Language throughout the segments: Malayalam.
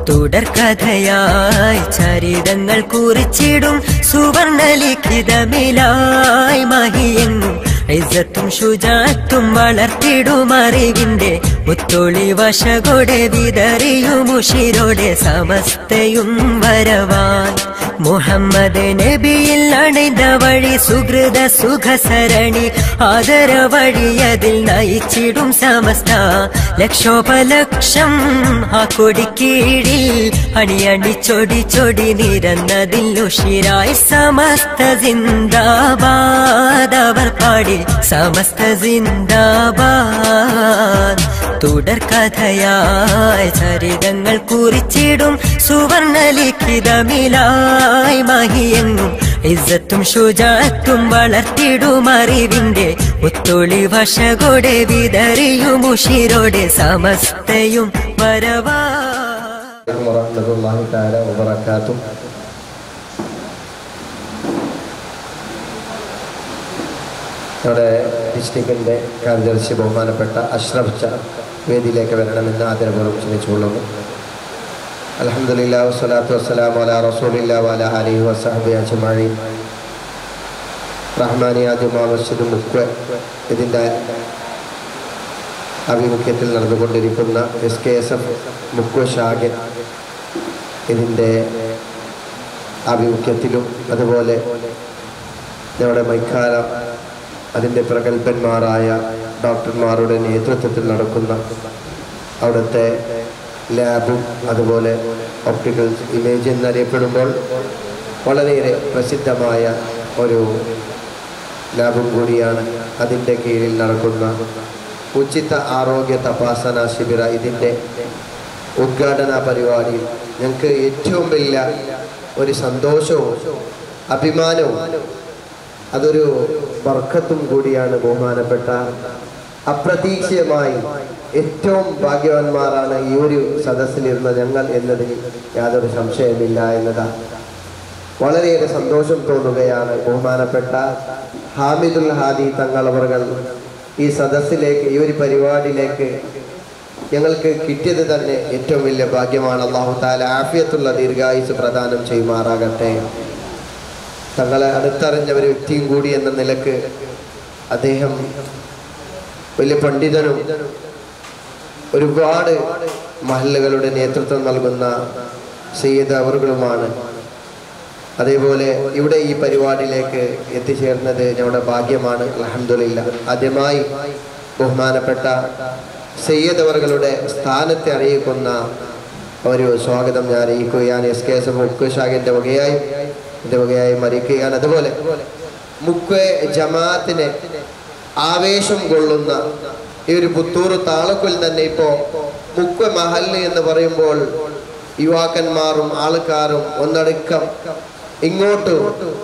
തുടർക്കഥയായി ചരിതങ്ങൾ കുറിച്ചിടും സുവർണലിഖിതമിലായി മഹിയെങ്ങും ഇസത്തും ശുചാത്തും വളർത്തിടും അറിവിന്റെ മുത്തൊളി വശകൊടെ വിതറിയുമുഷിരോടെ സമസ്തയും വരവാൻ മുഹമ്മദ് നബിയിൽ അണിந்த വഴി സുഹൃത സുഖസരണി ആദര വഴിയതിൽ നയിച്ചിടും സമസ്ത ലക്ഷോപലക്ഷം ആ കൊടിക്കീഴിൽ അണിയണി ചൊടി ചൊടി നിരന്നതിൽ ഉഷിരായി സമസ്ത സിന്ദാബാദ് അവർ പാടി സമസ്ത സിന്ദാബാദ് തുടർക്കഥയായി ചരിതങ്ങൾ കുറിച്ചിടും സുവർണലിഖിതമിലായി മഹിയെങ്ങും ഇസ്സത്തും ശുചാത്തും വളർത്തിടും അറിവിന്റെ മുത്തൊളി വശകൊടെ വിതറിയുമുഷിരോടെ സമസ്തയും വരവാ വറഹ്മത്തുള്ളാഹി തആല വബറകാതുഹു നമ്മുടെ ഡിസ്ട്രിക്റ്റിൻ്റെ കാര്യദർശി ബഹുമാനപ്പെട്ട അഷ്റഫ് ച വേദിയിലേക്ക് വരണമെന്ന് ആദരപൂർവ്വം ക്ഷണിച്ചുകൊള്ളുന്നു അലഹമുല്ലാ വസ്സലാത്തു വസ്സലാം അല റസൂലില്ല വല അലി വസഹബി അജ്മഈൻ റഹ്മാനിയ ജുമാ മസ്ജിദ് മുക്വ ഇതിൻ്റെ ആഭിമുഖ്യത്തിൽ നടന്നുകൊണ്ടിരിക്കുന്ന എസ് കെ എസ് എഫ് മുക്വ ഷാഗൻ ഇതിൻ്റെ ആഭിമുഖ്യത്തിലും അതുപോലെ നമ്മുടെ മൈക്കാല അതിൻ്റെ പ്രഗത്ഭന്മാരായ ഡോക്ടർമാരുടെ നേതൃത്വത്തിൽ നടക്കുന്ന അവിടുത്തെ ലാബും അതുപോലെ ഒപ്റ്റിക്കൽ ഇമേജ് എന്നറിയപ്പെടുമ്പോൾ വളരെയേറെ പ്രസിദ്ധമായ ഒരു ലാബും കൂടിയാണ് അതിൻ്റെ കീഴിൽ നടക്കുന്ന ഉചിത ആരോഗ്യ തപാസന ശിബിര ഇതിൻ്റെ ഉദ്ഘാടന പരിപാടിയിൽ ഞങ്ങൾക്ക് ഏറ്റവും വലിയ ഒരു സന്തോഷവും അഭിമാനവും അതൊരു വർക്കത്തും കൂടിയാണ് ബഹുമാനപ്പെട്ട അപ്രതീക്ഷിതമായി ഏറ്റവും ഭാഗ്യവാന്മാരാണ് ഈ ഒരു സദസ്സിലിരുന്ന ഞങ്ങൾ എന്നതിൽ യാതൊരു സംശയമില്ല എന്നതാണ് വളരെയേറെ സന്തോഷം തോന്നുകയാണ് ബഹുമാനപ്പെട്ട ഹാമിദുൽ ഹാദി തങ്ങളവറുകൾ ഈ സദസ്സിലേക്ക് ഈ ഒരു പരിപാടിയിലേക്ക് ഞങ്ങൾക്ക് കിട്ടിയത് തന്നെ ഏറ്റവും വലിയ ഭാഗ്യമാണ് അള്ളാഹു താല ആഫിയത്തുള്ള ദീർഘായുസ് പ്രദാനം ചെയ്യുമാറാകട്ടെ തങ്ങളെ അടുത്തറിഞ്ഞ ഒരു വ്യക്തിയും കൂടി എന്ന നിലക്ക് അദ്ദേഹം വലിയ പണ്ഡിതനും ഒരുപാട് മഹല്ലുകളുടെ നേതൃത്വം നൽകുന്ന സയ്യിദ് അവറുകളുമാണ് അതേപോലെ ഇവിടെ ഈ പരിപാടിയിലേക്ക് എത്തിച്ചേർന്നത് ഞങ്ങളുടെ ഭാഗ്യമാണ് അലഹമില്ല ആദ്യമായി ബഹുമാനപ്പെട്ട സയ്യദ് അവറുകളുടെ സ്ഥാനത്തെ അറിയിക്കുന്ന ഒരു സ്വാഗതം ഞാൻ അറിയിക്കുകയാണ് എസ് കെ എസ് എഫ് മുക്ക് ഷാഖിന്റെ വകയായി എൻ്റെ വകയായി അറിയിക്കുകയാണ് അതുപോലെ മുക്ക് ജമാഅത്തിനെ ആവേശം കൊള്ളുന്ന ഈ ഒരു പുത്തൂർ താളക്കുൽ തന്നെ ഇപ്പോ മുക്വ മഹല്ല് എന്ന് പറയുമ്പോൾ യുവാക്കന്മാരും ആൾക്കാരും ഒന്നടക്കം ഇങ്ങോട്ട്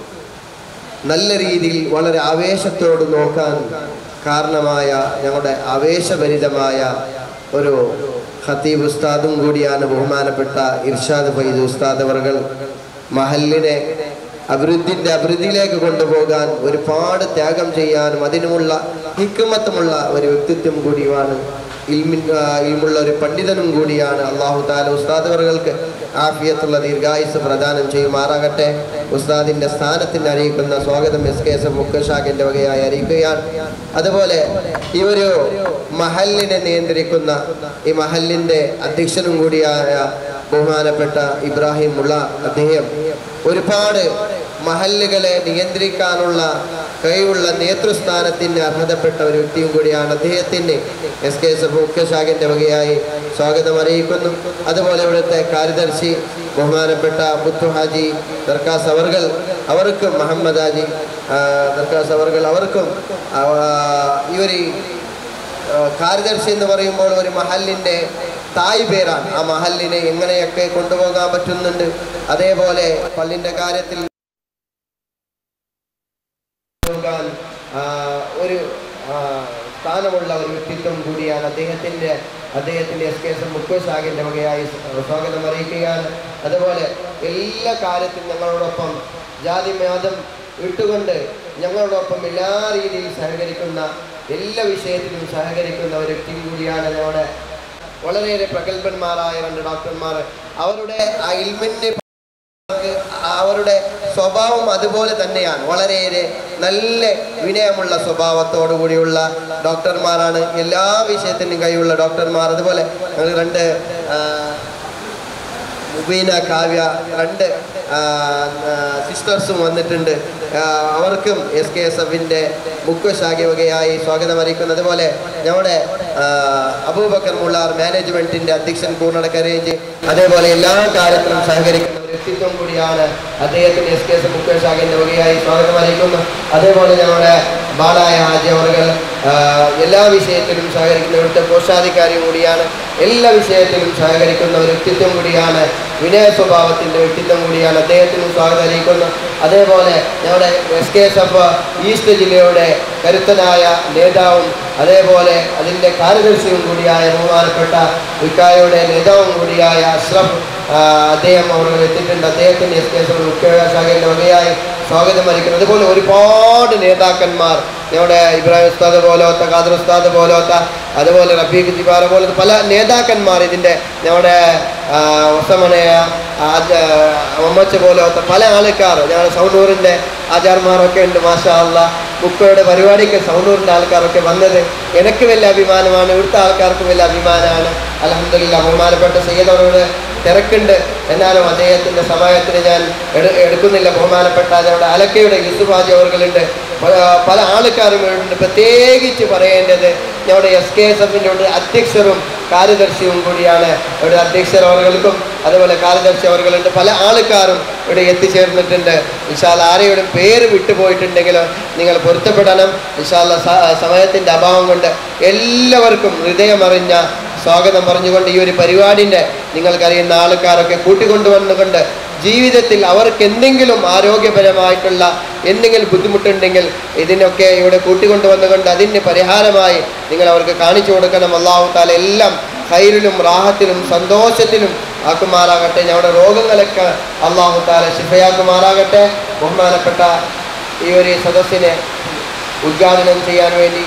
നല്ല രീതിയിൽ വളരെ ആവേശത്തോട് നോക്കാൻ കാരണമായ ഞങ്ങളുടെ ആവേശഭരിതമായ ഒരു ഖത്തീബ് ഉസ്താദും കൂടിയാണ് ബഹുമാനപ്പെട്ട ഇർഷാദ് ഫൈദ് ഉസ്താദ് അവർകൾ മഹലിനെ അഭിവൃദ്ധിന്റെ അഭിവൃദ്ധിയിലേക്ക് കൊണ്ടുപോകാൻ ഒരുപാട് ത്യാഗം ചെയ്യാനും അതിനുമുള്ള ഹിക്കുമത്തുമുള്ള ഒരു വ്യക്തിത്വം കൂടിയുമാണ് ഇൽമിൻ ആ, ഇൽമുള്ള ഒരു പണ്ഡിതനും കൂടിയാണ് അള്ളാഹു താല ഉസ്താദ് അവർക്ക് ആഫിയത്തുള്ള ദീർഘായുസ് പ്രദാനം ചെയ്യുമാറാകട്ടെ ഉസ്താദിന്റെ സ്ഥാനത്തിന് അറിയിക്കുന്ന സ്വാഗതം എസ് കെ എസ് എഫ് മുക്കഷാഖിന്റെ വകയായി അറിയിക്കുകയാണ് അതുപോലെ ഈ ഒരു മഹലിനെ നിയന്ത്രിക്കുന്ന ഈ മഹലിന്റെ അധ്യക്ഷനും കൂടിയായ ബഹുമാനപ്പെട്ട ഇബ്രാഹിം മുള്ള അദ്ദേഹം ഒരുപാട് മഹല്ലുകളെ നിയന്ത്രിക്കാനുള്ള കഴിവുള്ള നേതൃസ്ഥാനത്തിന് അർഹതപ്പെട്ട ഒരു വ്യക്തിയും കൂടിയാണ് അദ്ദേഹത്തിന് എസ് കെ എസ് എഫ് മുഖ്യശാഖിന്റെ വകയായി സ്വാഗതം അറിയിക്കുന്നു അതുപോലെ ഇവിടുത്തെ കാര്യദർശി ബഹുമാനപ്പെട്ട പുത്തു ഹാജി ദർക്കാസ് അവർകൾ അവർക്കും മുഹമ്മദ് ഹാജി ആ, ദർക്കാസ് അവർകൾ അവർക്കും ആ, ഈ ഒരു ആ, കാര്യദർശി എന്ന് പറയുമ്പോൾ ഒരു മഹലിന്റെ തായ് പേരാണ് ആ മഹലിനെ എങ്ങനെയൊക്കെ കൊണ്ടുപോകാൻ പറ്റുന്നുണ്ട് അതേപോലെ പള്ളിന്റെ കാര്യത്തിൽ പോകാൻ ആ, ഒരു ആ, സ്ഥാനമുള്ള ഒരു വ്യക്തിത്വം കൂടിയാണ് അദ്ദേഹത്തിന്റെ അദ്ദേഹത്തിന്റെ എസ് കെ എസ് എം മുഖ്യശാഖിന്റെ വകയായി സ്വാഗതം അറിയിക്കുകയാണ് അതുപോലെ എല്ലാ കാര്യത്തിലും ഞങ്ങളോടൊപ്പം ജാതി മതം ഇട്ടുകൊണ്ട് ഞങ്ങളോടൊപ്പം എല്ലാ രീതിയിൽ സഹകരിക്കുന്ന എല്ലാ വിഷയത്തിലും സഹകരിക്കുന്ന ഒരു വ്യക്തി കൂടിയാണ് ഞങ്ങളുടെ വളരെയേറെ പ്രഗത്ഭന്മാരായ രണ്ട് ഡോക്ടർമാർ അവരുടെ ആ ഇൽമിനെ അവരുടെ സ്വഭാവം അതുപോലെ തന്നെയാണ് വളരെയേറെ നല്ല വിനയമുള്ള സ്വഭാവത്തോടു കൂടിയുള്ള ഡോക്ടർമാരാണ് എല്ലാ വിഷയത്തിനും കഴിവുള്ള ഡോക്ടർമാർ അതുപോലെ ഞങ്ങൾ രണ്ട് ആ, മുബീന കാവ്യ രണ്ട് സിസ്റ്റേഴ്സും വന്നിട്ടുണ്ട് ആ, അവർക്കും എസ് കെ എസ് എഫിൻ്റെ മുഖ്യശാഖ വകയായി സ്വാഗതം അറിയിക്കുന്നു അതുപോലെ നമ്മുടെ ആ, അബൂബക്കർ മുള്ളാർ മാനേജ്മെന്റിന്റെ അധ്യക്ഷൻ പൂർണ്ണടക്കരേജ് അതേപോലെ എല്ലാ കാര്യത്തിലും സഹകരിക്കുന്ന ഒരു വ്യക്തിത്വം കൂടിയാണ് അദ്ദേഹത്തിന് എസ് കെ എസ് മുഖ്യശാഖിന്റെ വകയായി സ്വാഗതം അറിയിക്കുന്നു അതേപോലെ ഞങ്ങളുടെ ബാലായ ഹാജി അവർകൾ ആ, എല്ലാ വിഷയത്തിലും സഹകരിക്കുന്ന ഇവിടുത്തെ കോശാധികാരിയും കൂടിയാണ് എല്ലാ വിഷയത്തിലും സഹകരിക്കുന്ന ഒരു വ്യക്തിത്വം കൂടിയാണ് വിനയ സ്വഭാവത്തിന്റെ വ്യക്തിത്വം കൂടിയാണ് അദ്ദേഹത്തിനും സ്വാഗതം അറിയിക്കുന്നു അതേപോലെ ഞങ്ങളുടെ S K S F east ജില്ലയുടെ കരുത്തനായ നേതാവും അതേപോലെ അതിൻ്റെ കാര്യദർശിയും കൂടിയായ ബഹുമാനപ്പെട്ട വിക്കായയുടെ നേതാവും കൂടിയായ അഷ്റഫ് ആ, അദ്ദേഹം അവിടെ എത്തിയിട്ടുണ്ട് അദ്ദേഹത്തിന് എസ് കെ എസ് എഫ് മുഖ്യ ശാഖയുടെ വകയായി സ്വാഗതം അറിയിക്കുന്നു അതുപോലെ ഒരുപാട് നേതാക്കന്മാർ ഞങ്ങളുടെ ഇബ്രാഹിം ഉസ്താദ് പോലത്തെ ഖാദർ ഉസ്താദ് പോലത്തെ അതുപോലെ റഫീഖ് ജിബാറ പോലത്തെ പല നേതാക്കന്മാർ ഇതിൻ്റെ ഞങ്ങളുടെ ഒസമണയ മമ്മച്ച് പോലത്തെ പല ആൾക്കാർ ഞങ്ങളുടെ സൗനൂറിൻ്റെ ആചാർമാരൊക്കെ ഉണ്ട് മാഷാ അല്ല മുക്കയുടെ പരിപാടിക്ക് സൗനൂറിൻ്റെ ആൾക്കാരൊക്കെ വന്നത് എനിക്ക് വലിയ അഭിമാനമാണ് ഇവിടുത്തെ ആൾക്കാർക്കും വലിയ അഭിമാനമാണ് അലഹമില്ല ബഹുമാനപ്പെട്ട സയ്യദവരോട് തിരക്കുണ്ട് എന്നാലും അദ്ദേഹത്തിൻ്റെ സമയത്തിന് ഞാൻ എടു- എടുക്കുന്നില്ല ബഹുമാനപ്പെട്ട ഞങ്ങളുടെ അലക്കയുടെ യൂസുഫാജി അവർകളുണ്ട് പല പല ആൾക്കാരും ഉണ്ട് പ്രത്യേകിച്ച് പറയേണ്ടത് ഞങ്ങളുടെ എസ് കെ എസ് എഫിൻ്റെ ഒരു അധ്യക്ഷരും കാര്യദർശിയും കൂടിയാണ് ഇവിടെ അധ്യക്ഷർ അവർകൾക്കും അതുപോലെ കാര്യദർശി അവർകളുണ്ട് പല ആൾക്കാരും ഇവിടെ എത്തിച്ചേർന്നിട്ടുണ്ട് വിശാൽ ആരെയുടെ പേര് വിട്ടുപോയിട്ടുണ്ടെങ്കിൽ നിങ്ങൾ പൊരുത്തപ്പെടണം വിശാല സമയത്തിൻ്റെ അഭാവം കൊണ്ട് എല്ലാവർക്കും ഹൃദയമറിഞ്ഞ സ്വാഗതം പറഞ്ഞുകൊണ്ട് ഈ ഒരു പരിപാടിൻ്റെ നിങ്ങൾക്കറിയുന്ന ആൾക്കാരൊക്കെ കൂട്ടിക്കൊണ്ടുവന്നുകൊണ്ട് ജീവിതത്തിൽ അവർക്ക് എന്തെങ്കിലും ആരോഗ്യപരമായിട്ടുള്ള എന്തെങ്കിലും ബുദ്ധിമുട്ടുണ്ടെങ്കിൽ ഇതിനൊക്കെ ഇവിടെ കൂട്ടിക്കൊണ്ടുവന്നുകൊണ്ട് അതിന് പരിഹാരമായി നിങ്ങൾ അവർക്ക് കാണിച്ചു കൊടുക്കണം അള്ളാഹു താല എല്ലാം ഹൈറിലും റാഹത്തിലും സന്തോഷത്തിലും ആക്കുമാറാകട്ടെ ഞങ്ങളുടെ രോഗങ്ങളൊക്കെ അള്ളാഹു താല ശിഫയാക്കുമാറാകട്ടെ ബഹുമാനപ്പെട്ട ഈ ഒരു സദസ്സിനെ ഉദ്ഘാടനം ചെയ്യാൻ വേണ്ടി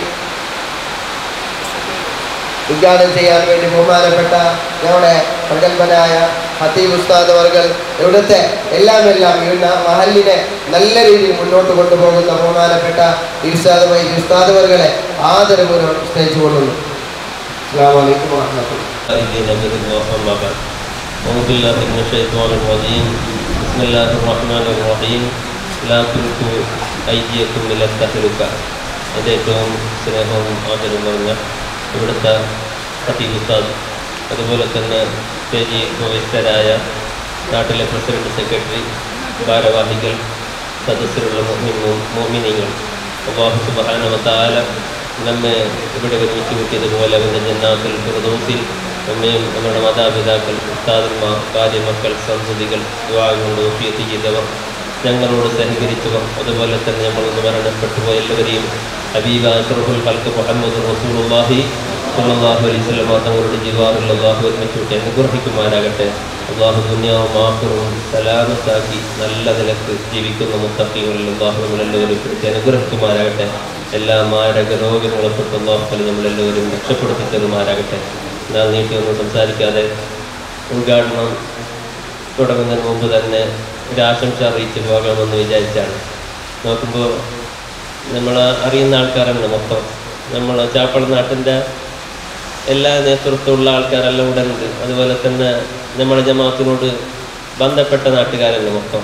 ഉദ്ഘാടനം ചെയ്യാൻ വേണ്ടി ബഹുമാനപ്പെട്ട ഞങ്ങളുടെ പ്രഗത്ഭനായ ഹത്തീബ് ഉസ്താദ് വർകൾ ഇവിടുത്തെ എല്ലാം എല്ലാം ഈ ന- മഹലിനെ നല്ല രീതിയിൽ മുന്നോട്ട് കൊണ്ടുപോകുന്ന ബഹുമാനപ്പെട്ട ഇർഷാദ് വൈ ഉസ്താദ് വർകളെ ആദരപൂർവ്വം സ്നേഹിച്ചു കൊള്ളുന്നു അസ്സാം വലൈക്കും വാഹമത്തുള്ള خالدين منه أما بعد أعوذ بالله من الشيطان الرجيم بسم الله الرحمن الرحيم لا تلقوا أيديكم إلى التهلكة അത് ഏറ്റവും സ്നേഹവും ആദരവും നിറഞ്ഞ ഇവിടുത്തെ ഖത്തീബ് ഉസ്താദ് അതുപോലെ തന്നെ സ്റ്റേജി ഉപവിഷ്ടരായ നാട്ടിലെ പ്രസിഡന്റ് സെക്രട്ടറി ഭാരവാഹികൾ സദസ്സിലുള്ള മോമിനിങ്ങൾ അള്ളാഹു സുബാനവത്താല നമ്മെ ഇവിടെ ഒരുമിച്ച് കൂട്ടിയതുപോലെ അവൻ്റെ ജന്നാത്തിൽ ഫിറദൗസിൽ നമ്മയും നമ്മുടെ മാതാപിതാക്കൾ ഉസ്താദന്മാർ ഭാര്യമക്കൾ സന്തതികൾ വിവാഹങ്ങൾ ഒപ്പിയെത്തി ചെയ്തവർ ഞങ്ങളോട് സഹകരിച്ചവർ അതുപോലെ തന്നെ നമ്മളൊന്ന് മരണപ്പെട്ടു പോയ എല്ലാവരെയും ഹബീബ അഷ്റഫുൽ ഖൽക്ക് മുഹമ്മദ് റസൂലുള്ളാഹി സ്വല്ലല്ലാഹു അലൈഹി വസല്ലം തങ്ങളുടെ ജീവാറുള്ള അള്ളാഹു ഒരുമിച്ച് കൂട്ടി അനുഗ്രഹിക്കുമാരാകട്ടെ അള്ളാഹു ദുനിയാവും ആഹുറും സലാമത്താക്കി നല്ല നിലക്ക് ജീവിക്കുന്ന മുത്തഫീങ്ങളിൽ അള്ളാഹു നമ്മളെല്ലാവരും പിടിച്ച് അനുഗ്രഹിക്കുമാരാകട്ടെ എല്ലാ മാരക രോഗങ്ങളെ തൊട്ട് അള്ളാഹു നമ്മളെല്ലാവരും രക്ഷപ്പെടുത്തി തരുമാരാകട്ടെ ഞാൻ നീട്ടിയൊന്നും സംസാരിക്കാതെ ഉദ്ഘാടനം തുടങ്ങുന്നതിന് മുമ്പ് തന്നെ ഒരു ആശംസ അറിയിച്ച് പോകണമെന്ന് വിചാരിച്ചാണ് നോക്കുമ്പോൾ നമ്മൾ അറിയുന്ന ആൾക്കാരാണ് മൊത്തം നമ്മൾ ചാപ്പള നാട്ടിൻ്റെ എല്ലാ നേതൃത്വമുള്ള ആൾക്കാരെല്ലാം ഇവിടെ ഉണ്ട് അതുപോലെ തന്നെ നമ്മുടെ ജമാഅത്തിനോട് ബന്ധപ്പെട്ട നാട്ടുകാരല്ല മൊത്തം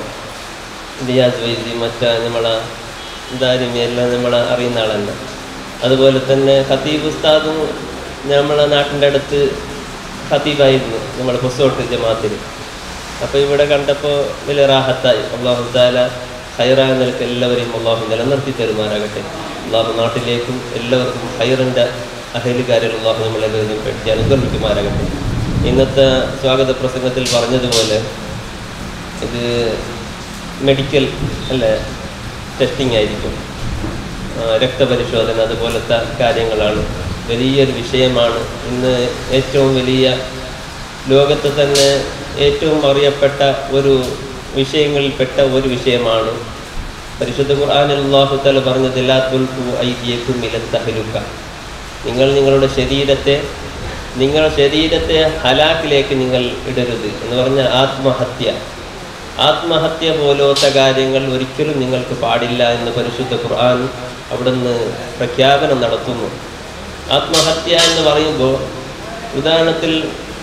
റിയാസ് വൈസി മറ്റ നമ്മളെ ദാരിമി എല്ലാം നമ്മളെ അറിയുന്ന ആളല്ല അതുപോലെ തന്നെ ഖത്തീബ് ഉസ്താദും നമ്മളെ നാട്ടിൻ്റെ അടുത്ത് ഖത്തീബായിരുന്നു നമ്മുടെ പൊസോട്ട് ജമാഅത്തിൽ അപ്പോൾ ഇവിടെ കണ്ടപ്പോൾ വലിയ റാഹത്തായി അള്ളാഹു താല ഹൈറായ നിലക്ക് എല്ലാവരെയും അള്ളാഹു നിലനിർത്തി തരുമാറാകട്ടെ അള്ളാഹു നാട്ടിലേക്കും എല്ലാവർക്കും ഹൈറിൻ്റെ അഹലുകാരിൽ അള്ളാഹു നമ്മളെല്ലാവരും പഠിച്ച് അനുഗ്രഹിക്കുമാറാകട്ടെ ഇന്നത്തെ സ്വാഗത പ്രസംഗത്തിൽ പറഞ്ഞതുപോലെ ഇത് മെഡിക്കൽ അല്ലേ ടെസ്റ്റിംഗ് ആയിരിക്കും ആ, രക്തപരിശോധന അതുപോലത്തെ കാര്യങ്ങളാണ് വലിയൊരു വിഷയമാണ് ഇന്ന് ഏറ്റവും വലിയ ലോകത്ത് തന്നെ ഏറ്റവും അറിയപ്പെട്ട ഒരു വിഷയങ്ങളിൽപ്പെട്ട ഒരു വിഷയമാണ് പരിശുദ്ധ ഖുർആനിൽ അല്ലാഹു തആല പറഞ്ഞത് ലാ തുൽഖു ഐദിയക്കും ഇല തഹലുക നിങ്ങൾ നിങ്ങളുടെ ശരീരത്തെ നിങ്ങളുടെ ശരീരത്തെ ഹലാക്കിലേക്ക് നിങ്ങൾ ഇടരുത് എന്ന് പറഞ്ഞാൽ ആത്മഹത്യ ആത്മഹത്യ പോലത്തെ കാര്യങ്ങൾ ഒരിക്കലും നിങ്ങൾക്ക് പാടില്ല എന്ന് പരിശുദ്ധ ഖുർആൻ അവിടുന്ന് പ്രഖ്യാപനം നടത്തുന്നു ആത്മഹത്യ എന്ന് പറയുമ്പോൾ ഉദാഹരണത്തിൽ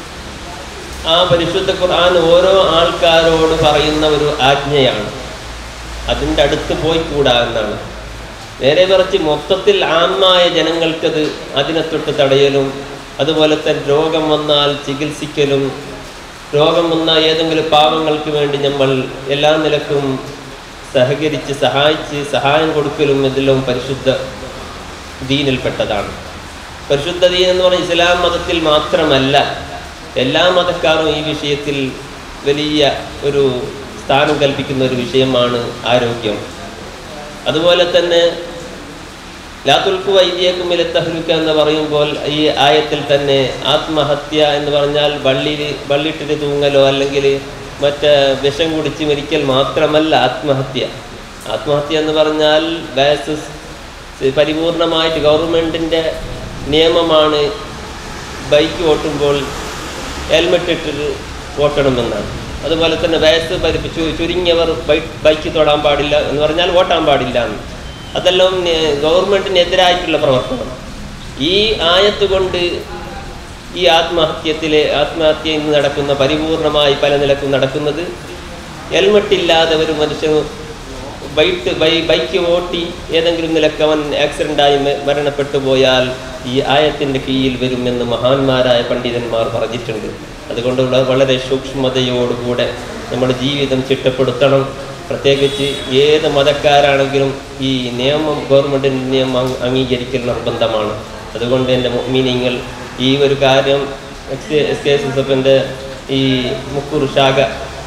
ആ പരിശുദ്ധ ഖുർആൻ ഓരോ ആൾക്കാരോട് പറയുന്ന ഒരു ആജ്ഞയാണ് അതിൻ്റെ അടുത്ത് പോയി കൂടാ എന്നാണ് നേരെ മറിച്ച് മൊത്തത്തിൽ ആമായ ജനങ്ങൾക്കത് അതിനെ തൊട്ട് തടയലും അതുപോലെ തന്നെ രോഗം വന്നാൽ ചികിത്സിക്കലും രോഗം വന്ന ഏതെങ്കിലും പാവങ്ങൾക്ക് വേണ്ടി നമ്മൾ എല്ലാ നിലക്കും സഹകരിച്ച് സഹായിച്ച് സഹായം കൊടുക്കലും ഇതെല്ലാം പരിശുദ്ധ ദീനിൽപ്പെട്ടതാണ് പരിശുദ്ധ ദീൻ എന്ന് പറഞ്ഞാൽ ഇസ്ലാം മതത്തിൽ മാത്രമല്ല എല്ലാ മതക്കാരും ഈ വിഷയത്തിൽ വലിയ ഒരു സ്ഥാനം കൽപ്പിക്കുന്ന ഒരു വിഷയമാണ് ആരോഗ്യം അതുപോലെ തന്നെ ലാത്തുൽക്കു വൈദ്യക്കും ഇലത്തഹ്ലുക്ക എന്ന് പറയുമ്പോൾ ഈ ആയത്തിൽ തന്നെ ആത്മഹത്യ എന്ന് പറഞ്ഞാൽ വള്ളിയിൽ വള്ളിയിട്ടിട്ട് തൂങ്ങലോ അല്ലെങ്കിൽ മറ്റേ വിഷം കുടിച്ച് മരിക്കൽ മാത്രമല്ല ആത്മഹത്യ ആത്മഹത്യ എന്ന് പറഞ്ഞാൽ ബാസസ് പരിപൂർണമായിട്ട് ഗവൺമെൻറ്റിൻ്റെ നിയമമാണ് ബൈക്ക് ഓട്ടുമ്പോൾ ഹെൽമെറ്റ് ഇട്ടിട്ട് ഓട്ടണമെന്നാണ് അതുപോലെ തന്നെ വയസ്സ് പരിപ്പ് ചു- ചുരുങ്ങിയവർ ബൈക്ക് ബൈക്ക് തൊടാൻ പാടില്ല എന്ന് പറഞ്ഞാൽ ഓട്ടാൻ പാടില്ല എന്ന് അതെല്ലാം നെ- ഗവൺമെൻറ്റിനെതിരായിട്ടുള്ള പ്രവർത്തനം ഈ ആയത്ത് കൊണ്ട് ഈ ആത്മഹത്യത്തിലെ ആത്മഹത്യ ഇന്ന് നടക്കുന്ന പരിപൂർണമായി പല നിലക്കും നടക്കുന്നത് ഹെൽമെറ്റ് ഇല്ലാതെ ഒരു മനുഷ്യന് ബൈക്ക് ബൈ ബൈക്ക് ഓട്ടി ഏതെങ്കിലും നിലക്ക് അവൻ ആക്സിഡൻ്റായി മരണപ്പെട്ടു പോയാൽ ഈ ആയത്തിൻ്റെ കീഴിൽ വരുമെന്ന് മഹാന്മാരായ പണ്ഡിതന്മാർ പറഞ്ഞിട്ടുണ്ട് അതുകൊണ്ട് ഉള്ള വളരെ സൂക്ഷ്മതയോടുകൂടെ നമ്മുടെ ജീവിതം ചിട്ടപ്പെടുത്തണം പ്രത്യേകിച്ച് ഏത് മതക്കാരാണെങ്കിലും ഈ നിയമം ഗവൺമെൻറ്റിൻ്റെ നിയമം അംഗ- അംഗീകരിക്കൽ നിർബന്ധമാണ് അതുകൊണ്ട് എൻ്റെ മീനിങ്ങൾ ഈ ഒരു കാര്യം S K S K S S എഫിൻ്റെ ഈ മുക്കൂർ ശാഖ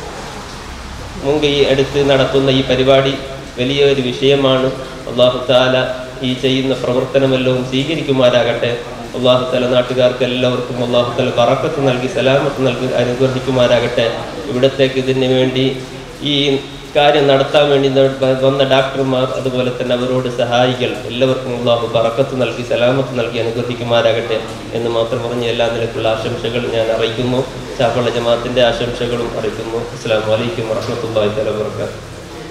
മുൻകൈ എടുത്ത് നടത്തുന്ന ഈ പരിപാടി വലിയൊരു വിഷയമാണ് അള്ളാഹു താല ഈ ചെയ്യുന്ന പ്രവർത്തനമെല്ലാം സ്വീകരിക്കുമാരാകട്ടെ അള്ളാഹു താല നാട്ടുകാർക്ക് എല്ലാവർക്കും അള്ളാഹു താല പറക്കത്ത് നൽകി സലാമത്ത് നൽകി അനുഗ്രഹിക്കുമാരാകട്ടെ ഇവിടത്തേക്ക് ഇതിന് വേണ്ടി ഈ കാര്യം നടത്താൻ വേണ്ടി ന- വന്ന ഡാക്ടർമാർ അതുപോലെ തന്നെ അവരോട് സഹായികൾ എല്ലാവർക്കും അള്ളാഹു പറക്കത്ത് നൽകി സലാമത്ത് നൽകി അനുഗ്രഹിക്കുമാരാകട്ടെ എന്ന് മാത്രം പറഞ്ഞ് എല്ലാ നിലക്കുള്ള ആശംസകൾ ഞാൻ അറിയിക്കുന്നു ചാപ്പള്ള ജമാഅത്തിന്റെ ആശംസകളും അറിയിക്കുന്നു അസ്സാം വലൈക്കും വറഹമത്തല്ലാഹി തആല വബറകാതുഹു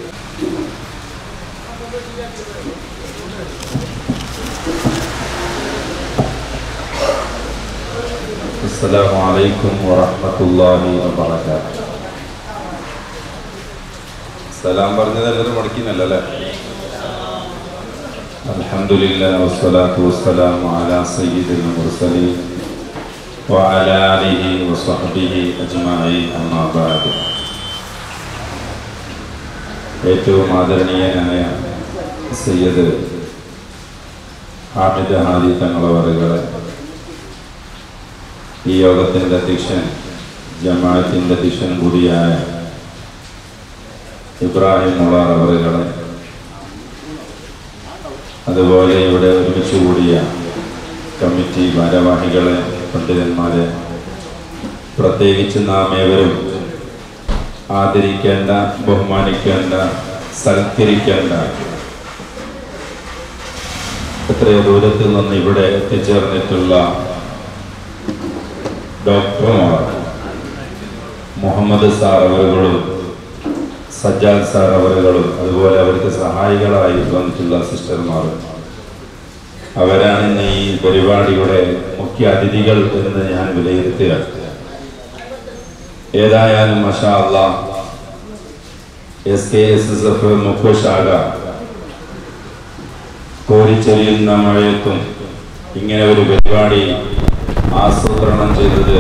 السلام عليكم ورحمة الله وبركاته സലാം പറഞ്ഞത് എല്ലാവരും മുടക്കിനല്ലേ അൽഹംദുലില്ലാ വസ്സലാത്തു വസ്സലാമു അലാ സയ്യിദിൽ മുർസലീൻ وعلى آله وصحبه أجمعين أما بعد ഏറ്റവും ആദരണീയനായ സയ്യദ് ഹാമിദ് ഹാദി തങ്ങളവറുകളെ ഈ യോഗത്തിൻ്റെ അധ്യക്ഷൻ ജമാഅത്തിൻ്റെ അധ്യക്ഷൻ കൂടിയായ ഇബ്രാഹിം മുളാർ അവറുകളെ അതുപോലെ ഇവിടെ ഒരുമിച്ച് കൂടിയ കമ്മിറ്റി ഭാരവാഹികളെ പണ്ഡിതന്മാരെ പ്രത്യേകിച്ച് നാം ഏവരും ആദരിക്കേണ്ട ബഹുമാനിക്കേണ്ട സൽക്കരിക്കേണ്ട എത്രയോ ദൂരത്തിൽ നിന്ന് ഇവിടെ എത്തിച്ചേർന്നിട്ടുള്ള ഡോക്ടർമാർ മുഹമ്മദ് സാർ അവരുകളും സജ്ജാദ് സാർ അവരുകളും അതുപോലെ അവർക്ക് സഹായികളായി വന്നിട്ടുള്ള സിസ്റ്റർമാർ അവരാണ് ഇന്ന് ഈ പരിപാടിയുടെ മുഖ്യ അതിഥികൾ എന്ന് ഞാൻ വിലയിരുത്തുക ഏതായാലും മഷാ അള്ളാ S K S S F മുഖ്യ ശാഖ കോരിച്ചൊരിയുന്ന മഴയത്തും ഇങ്ങനെ ഒരു പരിപാടി ആസൂത്രണം ചെയ്തത്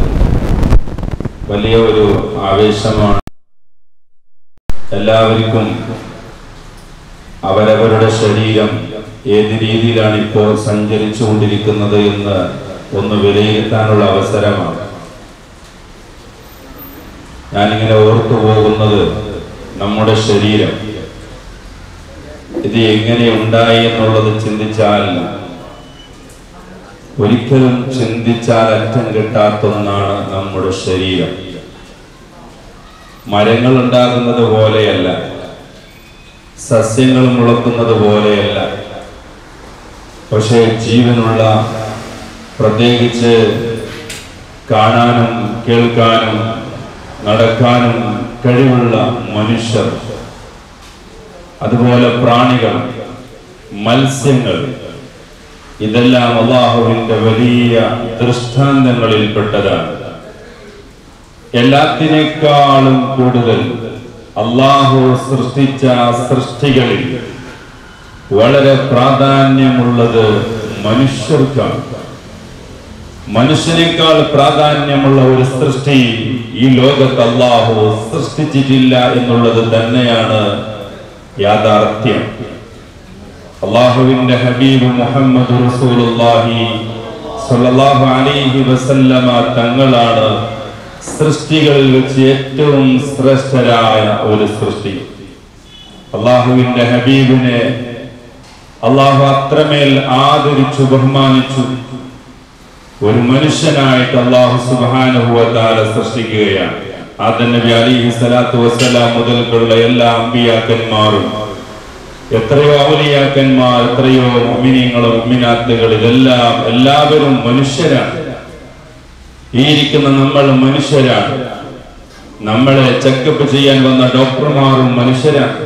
വലിയ ഒരു ആവേശമാണ് എല്ലാവർക്കും അവരവരുടെ ശരീരം ഏത് രീതിയിലാണ് ഇപ്പോൾ സഞ്ചരിച്ചു കൊണ്ടിരിക്കുന്നത് എന്ന് ഒന്ന് വിലയിരുത്താനുള്ള അവസരമാണ് ഞാനിങ്ങനെ ഓർത്തു പോകുന്നത് നമ്മുടെ ശരീരം ഇത് എങ്ങനെ ഉണ്ടായി എന്നുള്ളത് ചിന്തിച്ചാൽ ഒരിക്കലും ചിന്തിച്ചാൽ അറ്റം കിട്ടാത്ത ഒന്നാണ് നമ്മുടെ ശരീരം മരങ്ങൾ ഉണ്ടാകുന്നത് പോലെയല്ല സസ്യങ്ങൾ മുളക്കുന്നത് പോലെയല്ല പക്ഷേ ജീവനുള്ള പ്രത്യേകിച്ച് കാണാനും കേൾക്കാനും നടക്കാനും കഴിവുള്ള മനുഷ്യർ അതുപോലെ പ്രാണികൾ മത്സ്യങ്ങൾ ഇതെല്ലാം അള്ളാഹുവിന്റെ വലിയ ദൃഷ്ടാന്തങ്ങളിൽപ്പെട്ടതാണ് എല്ലാത്തിനേക്കാളും കൂടുതൽ അള്ളാഹു സൃഷ്ടിച്ച സൃഷ്ടികളിൽ വളരെ പ്രാധാന്യമുള്ളത് മനുഷ്യർക്കാണ് മനുഷ്യനേക്കാൾ പ്രാധാന്യമുള്ള ഒരു സൃഷ്ടി ഈ ലോകത്ത് അള്ളാഹു സൃഷ്ടിച്ചിട്ടില്ല എന്നുള്ളത് തന്നെയാണ് യാഥാർത്ഥ്യം അള്ളാഹുവിന്റെ ഹബീബ് മുഹമ്മദ് റസൂലുള്ളാഹി സ്വല്ലല്ലാഹു അലൈഹി വസല്ലമ തങ്ങളാണ് സൃഷ്ടികളിൽ വെച്ച് ഏറ്റവും ശ്രേഷ്ഠരായ ഒരു സൃഷ്ടി അള്ളാഹുവിന്റെ ഹബീബിനെ അള്ളാഹു അത്രമേൽ ആദരിച്ചു ബഹുമാനിച്ചു ഒരു മനുഷ്യനായിട്ട് അള്ളാഹു സുബാനുഭവത്താല സൃഷ്ടിക്കുകയാണ് ആദം നബി അലിഹി സ്വലാത്തു വസ്സലാം മുതൽക്കുള്ള എല്ലാ അമ്പിയാക്കന്മാരും എത്രയോ ഔലിയാക്കന്മാർ എത്രയോ മുമിനിങ്ങളും മുമിനാത്തുകൾ ഇതെല്ലാം എല്ലാവരും മനുഷ്യരാണ് ഈ ഇരിക്കുന്ന നമ്മൾ മനുഷ്യരാണ് നമ്മളെ ചെക്കപ്പ് ചെയ്യാൻ വന്ന ഡോക്ടർമാരും മനുഷ്യരാണ്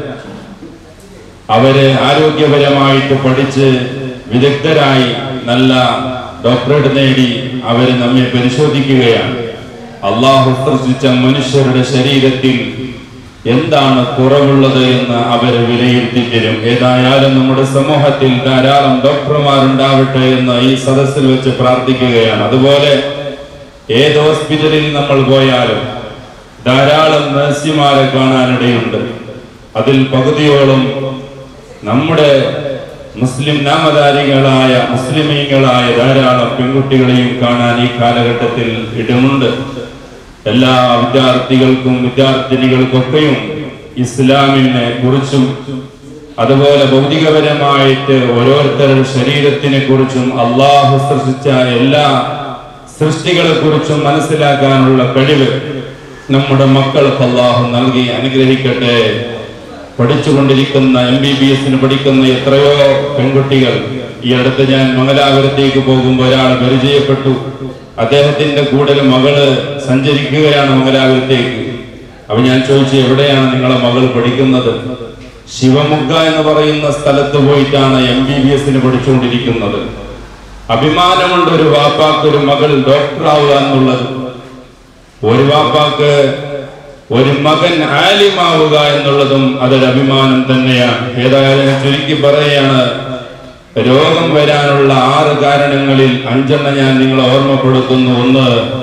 അവര് ആരോഗ്യപരമായിട്ട് പഠിച്ച് വിദഗ്ധരായി നല്ല ഡോക്ടറേറ്റ് നേടി അവര് നമ്മെ പരിശോധിക്കുകയാണ് അള്ളാഹു സൃഷ്ടിച്ച മനുഷ്യരുടെ ശരീരത്തിൽ എന്താണ് കുറവുള്ളത് എന്ന് അവർ വിലയിരുത്തി തരും ഏതായാലും നമ്മുടെ സമൂഹത്തിൽ ധാരാളം ഡോക്ടർമാരുണ്ടാവട്ടെ എന്ന് ഈ സദസ്സിൽ വെച്ച് പ്രാർത്ഥിക്കുകയാണ് അതുപോലെ ഏത് ഹോസ്പിറ്റലിൽ നമ്മൾ പോയാലും ധാരാളം നഴ്സിമാരെ കാണാനിടയുണ്ട് അതിൽ പകുതിയോളം നമ്മുടെ മുസ്ലിം നാമധാരികളായ മുസ്ലിമീങ്ങളായ ധാരാളം പെൺകുട്ടികളെയും കാണാൻ ഈ കാലഘട്ടത്തിൽ ഇടമുണ്ട് എല്ലാ വിദ്യാർത്ഥികൾക്കും വിദ്യാർത്ഥിനികൾക്കൊക്കെയും ഇസ്ലാമിനെ കുറിച്ചും അതുപോലെ ഭൗതികപരമായിട്ട് ഓരോരുത്തരുടെ ശരീരത്തിനെ കുറിച്ചും അള്ളാഹു സൃഷ്ടിച്ച എല്ലാ സൃഷ്ടികളെ കുറിച്ചും മനസ്സിലാക്കാനുള്ള കഴിവ് നമ്മുടെ മക്കൾക്ക് അള്ളാഹു നൽകി അനുഗ്രഹിക്കട്ടെ പഠിച്ചുകൊണ്ടിരിക്കുന്ന എം ബി ബി എസിന് പഠിക്കുന്ന എത്രയോ പെൺകുട്ടികൾ ഈ അടുത്ത് ഞാൻ മംഗലാപുരത്തേക്ക് പോകുമ്പോൾ ഒരാൾ പരിചയപ്പെട്ടു അദ്ദേഹത്തിന്റെ കൂടെ ഒരു മകള് സഞ്ചരിക്കുകയാണ് മംഗലാപുരത്തേക്ക് അപ്പൊ ഞാൻ ചോദിച്ചു എവിടെയാണ് നിങ്ങളെ മകൾ പഠിക്കുന്നത് ശിവമുഗ്ഗ എന്ന് പറയുന്ന സ്ഥലത്ത് പോയിട്ടാണ് എം ബി ബി എസിന് പഠിച്ചുകൊണ്ടിരിക്കുന്നത് അഭിമാനമുണ്ട് ഒരു വാപ്പാക്ക് ഒരു മകൾ ഡോക്ടറാവുക എന്നുള്ളത് ഒരു വാപ്പാക്ക് ഒരു മകൻ ആലിമാവുക എന്നുള്ളതും അതൊരു അഭിമാനം തന്നെയാണ് ഏതായാലും ഞാൻ ചുരുക്കി പറയുകയാണ് രോഗം വരാനുള്ള ആറ് കാരണങ്ങളിൽ അഞ്ചെണ്ണം ഞാൻ നിങ്ങളെ ഓർമ്മപ്പെടുത്തുന്നു ഒന്ന്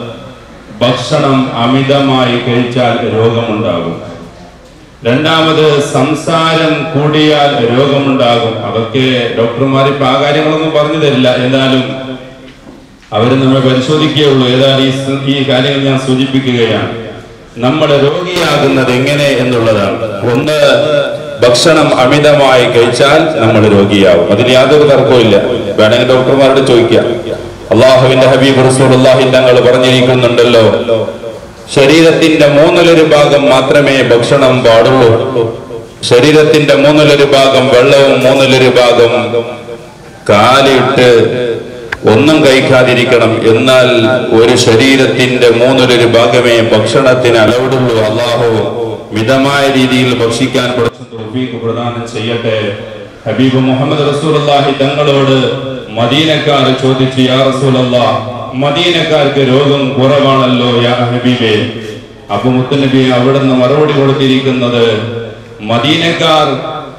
ഭക്ഷണം അമിതമായി കഴിച്ചാൽ രോഗമുണ്ടാകും രണ്ടാമത് സംസാരം കൂടിയാൽ രോഗമുണ്ടാകും അതൊക്കെ ഡോക്ടർമാർ ഇപ്പൊ ആ കാര്യങ്ങളൊന്നും പറഞ്ഞു തരില്ല എന്നാലും അവർ നമ്മെ പരിശോധിക്കുകയുള്ളൂ ഏതായാലും ഈ സ- ഈ കാര്യങ്ങൾ ഞാൻ സൂചിപ്പിക്കുകയാണ് നമ്മൾ രോഗിയാകുന്നത് എങ്ങനെ എന്നുള്ളതാണ് ഒന്ന് ഭക്ഷണം അമിതമായി കഴിച്ചാൽ നമ്മൾ രോഗിയാവും അതിൽ യാതൊരു തർക്കവും ഇല്ല വേണമെങ്കിൽ ഡോക്ടർമാരോട് ചോദിക്കാം അള്ളാഹുവിന്റെ ഹബീബ് റസൂലുള്ളാഹി തങ്ങൾ പറഞ്ഞിരിക്കുന്നുണ്ടല്ലോ ശരീരത്തിന്റെ മൂന്നിലൊരു ഭാഗം മാത്രമേ ഭക്ഷണം പാടുള്ളൂ ശരീരത്തിന്റെ മൂന്നിലൊരു ഭാഗം വെള്ളവും മൂന്നിലൊരു ഭാഗം കാലിട്ട് ഒന്നും കഴിക്കാതിരിക്കണം എന്നാൽ ഒരു ശരീരത്തിന്റെ മൂന്നിലൊരു ഭാഗമേ ഭക്ഷണത്തിന് അലവിടുള്ളൂ അള്ളാഹു മിതമായ രീതിയിൽ ഭക്ഷിക്കാൻ പഠിച്ച തൗഫീഖ് പ്രദാനം ചെയ്യട്ടെ ഹബീബ് മുഹമ്മദ് റസൂലുള്ളാഹി തങ്ങളോട് മദീനക്കാർ ചോദിച്ചു യാ റസൂലല്ലാ മദീനക്കാർക്ക് രോഗം കുറവാണല്ലോ യാ ഹബീബേ അപ്പൊ മുത്തനബി അവിടുന്ന് മറുപടി കൊടുത്തിരിക്കുന്നത് മദീനക്കാർ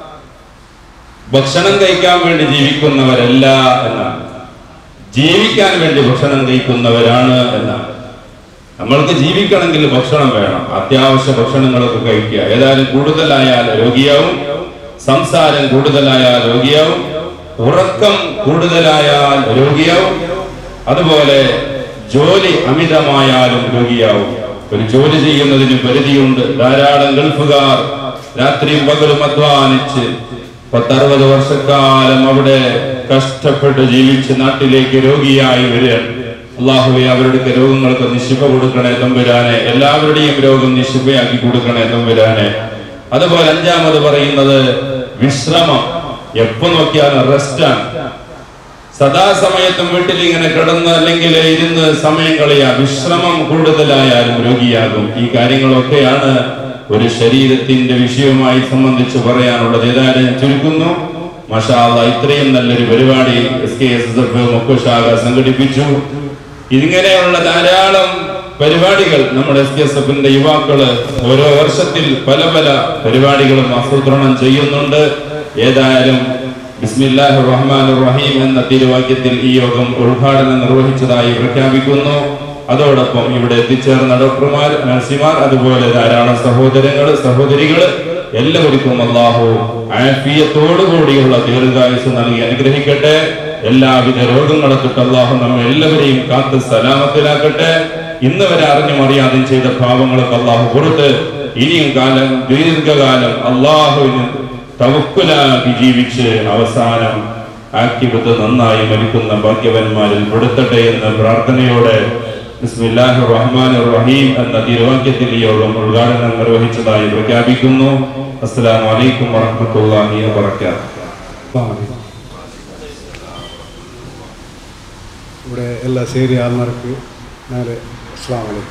ഭക്ഷണം കഴിക്കാൻ വേണ്ടി ജീവിക്കുന്നവരല്ല എന്നാണ് ജീവിക്കാൻ വേണ്ടി ഭക്ഷണം കഴിക്കുന്നവരാണ് എന്നാണ് നമ്മൾക്ക് ജീവിക്കണമെങ്കിൽ ഭക്ഷണം വേണം അത്യാവശ്യ ഭക്ഷണങ്ങളൊക്കെ കഴിക്കുക ഏതായാലും കൂടുതലായാൽ രോഗിയാവും സംസാരം കൂടുതലായാൽ രോഗിയാവും ഉറക്കം കൂടുതലായാൽ രോഗിയാവും അതുപോലെ ജോലി അമിതമായാലും രോഗിയാവും ഒരു ജോലി ചെയ്യുന്നതിന് പരിധിയുണ്ട് ധാരാളം ഗൾഫുകാർ രാത്രിയും പകലും അധ്വാനിച്ച് പത്തറുപത് വർഷക്കാലം അവിടെ കഷ്ടപ്പെട്ട് ജീവിച്ച് നാട്ടിലേക്ക് രോഗിയായി വരികയാണ് അള്ളാഹുവെ അവരുടെ രോഗങ്ങൾക്ക് നിശിപ കൊടുക്കണേ തമ്പുരാനെ എല്ലാവരുടെയും രോഗം നിശിപയാക്കി കൊടുക്കണേ തമ്പുരാനെ അതുപോലെ അഞ്ചാമത് പറയുന്നത് വിശ്രമം എപ്പോ നോക്കിയാലും റെസ്റ്റാണ് സദാസമയത്തും വീട്ടിൽ ഇങ്ങനെ കിടന്ന് അല്ലെങ്കിൽ ഇരുന്ന് സമയം കളയാ വിശ്രമം കൂടുതലായാലും രോഗിയാകും ഈ കാര്യങ്ങളൊക്കെയാണ് ഒരു ശരീരത്തിന്റെ വിഷയവുമായി സംബന്ധിച്ച് പറയാനുള്ളത് ഏതായാലും ചുരുക്കുന്നു മഷാല ഇത്രയും നല്ലൊരു പരിപാടി S K S S F മുക്കുശാഖ സംഘടിപ്പിച്ചു ഇങ്ങനെയുള്ള ധാരാളം പരിപാടികൾ നമ്മുടെ എസ് കെ എസ് എഫിന്റെ യുവാക്കള് ഓരോ വർഷത്തിൽ പല പല പരിപാടികളും ആസൂത്രണം ചെയ്യുന്നുണ്ട് ഏതായാലും ബിസ്മില്ലാഹി റഹ്മാൻ റഹീം എന്ന തിരുവാക്യത്തിൽ ഈ യോഗം ഉദ്ഘാടനം നിർവഹിച്ചതായി പ്രഖ്യാപിക്കുന്നു അതോടൊപ്പം ഇവിടെ എത്തിച്ചേർന്ന ഡോക്ടർമാർ നഴ്സിമാർ അതുപോലെ ധാരാളം സഹോദരങ്ങൾ സഹോദരികൾ എല്ലാവർക്കും അള്ളാഹു ആഫിയത്തോടു കൂടിയുള്ള ദീർഘായുസ് നൽകി അനുഗ്രഹിക്കട്ടെ എല്ലാവിധ രോഗങ്ങളെ തൊട്ട് അള്ളാഹു നമ്മെ എല്ലാവരെയും കാത്ത് സലാമത്തിലാക്കട്ടെ ഇന്ന് വരെ അറിഞ്ഞും അറിയാതെയും ചെയ്ത പാവങ്ങളൊക്കെ അള്ളാഹു കൊടുത്ത് ഇനിയും കാലം ദീർഘകാലം അള്ളാഹുവിന് തവക്കുലാക്കി ജീവിച്ച് അവസാനം ആക്കിവിട്ട് നന്നായി മരിക്കുന്ന ഭാഗ്യവന്മാരിൽ പെടുത്തട്ടെ എന്ന പ്രാർത്ഥനയോടെ ബിസ്മില്ലാഹി റഹ്മാൻ റഹീം എന്ന തിരുവാക്യത്തിൽ ഈ യോഗം ഉദ്ഘാടനം നിർവഹിച്ചതായി പ്രഖ്യാപിക്കുന്നു അസ്സലാമു അലൈക്കും വറഹ്മത്തുള്ളാഹി വബറകാതുഹു ഇവിടെ എല്ലാ ശരി ആൾമാർക്ക് ഞങ്ങൾ അസ്ലാം വലൈക്കും